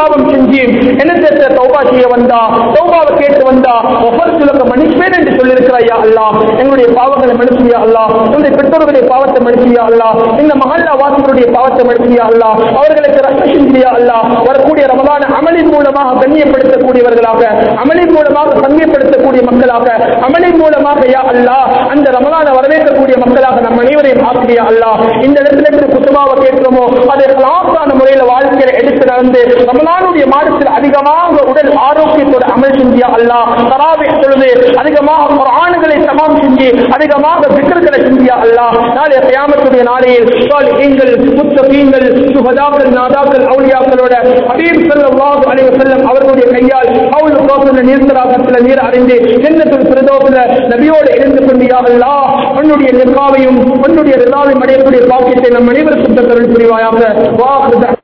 A: பாவம் செஞ்சு என்னத்தை தௌபா செய்ய வந்தா தௌபாவை கேட்டு வந்தா ஒவ்வொரு சிலருக்கு மன்னிப்பேன் என்று சொல்லியிருக்கிறாயா அல்லா எங்களுடைய பாவங்களை மன்னிச்சியா அல்லா உங்களுடைய பெற்றோர்களுடைய பாவத்தை மன்னிச்சியா அல்லா இந்த மகல்லா வாசங்களுடைய பாவத்தை மன்னிச்சியா அல்லா அவர்களுக்கு ரத்த செஞ்சியா அல்லா வரக்கூடிய ரமலான அமலின் மூலமாக கண்ணியப்படுத்தக்கூடியவர்களாக அமலின் மூலமாக சங்கியப்படுத்தக்கூடிய மக்களாக அமலின் மூலமாக யா அல்லா அந்த ரமலான வரவேற்கக்கூடிய மக்களாக நம் அனைவரையும் ஆக்கியா அல்லா இந்த இடத்துல இருந்து குத்துமாவை கேட்கிறோமோ அதை கலாசான முறையில வாழ்க்கையில எடுத்து நடந்து ரமலானுடைய மாதத்தில் அதிகமாக உடல் ஆரோக்கியத்தோட அமல் செஞ்சியா அல்லா தராவை தொழுது அதிகமாக குரான்களை சமம் செஞ்சு அதிகமாக விக்கிரங்களை செஞ்சியா அல்லா நாளைய கியாமத்துடைய நாளையில் எங்கள் முத்தகீங்கள் சுகதாக்கள் நாதாக்கள் அவுளியாக்களோட ஹபீப் ஸல்லல்லாஹு அலைஹி வஸல்லம் அவர்களுடைய கையால் அவுல் கோசல நீர்த்தராகத்துல நீர் அறிந்து ஜன்னத்துல் ஃபிர்தௌஸ்ல நபியோடு இருந்து கொண்டு யா அல்லாஹ் உன்னுடைய நிர்வாவையும் உன்னுடைய ரிதாவையும் அடையக்கூடிய பாக்கியத்தை நம் அனைவருக்கும் தருள் புரிவாயாக வாஹ்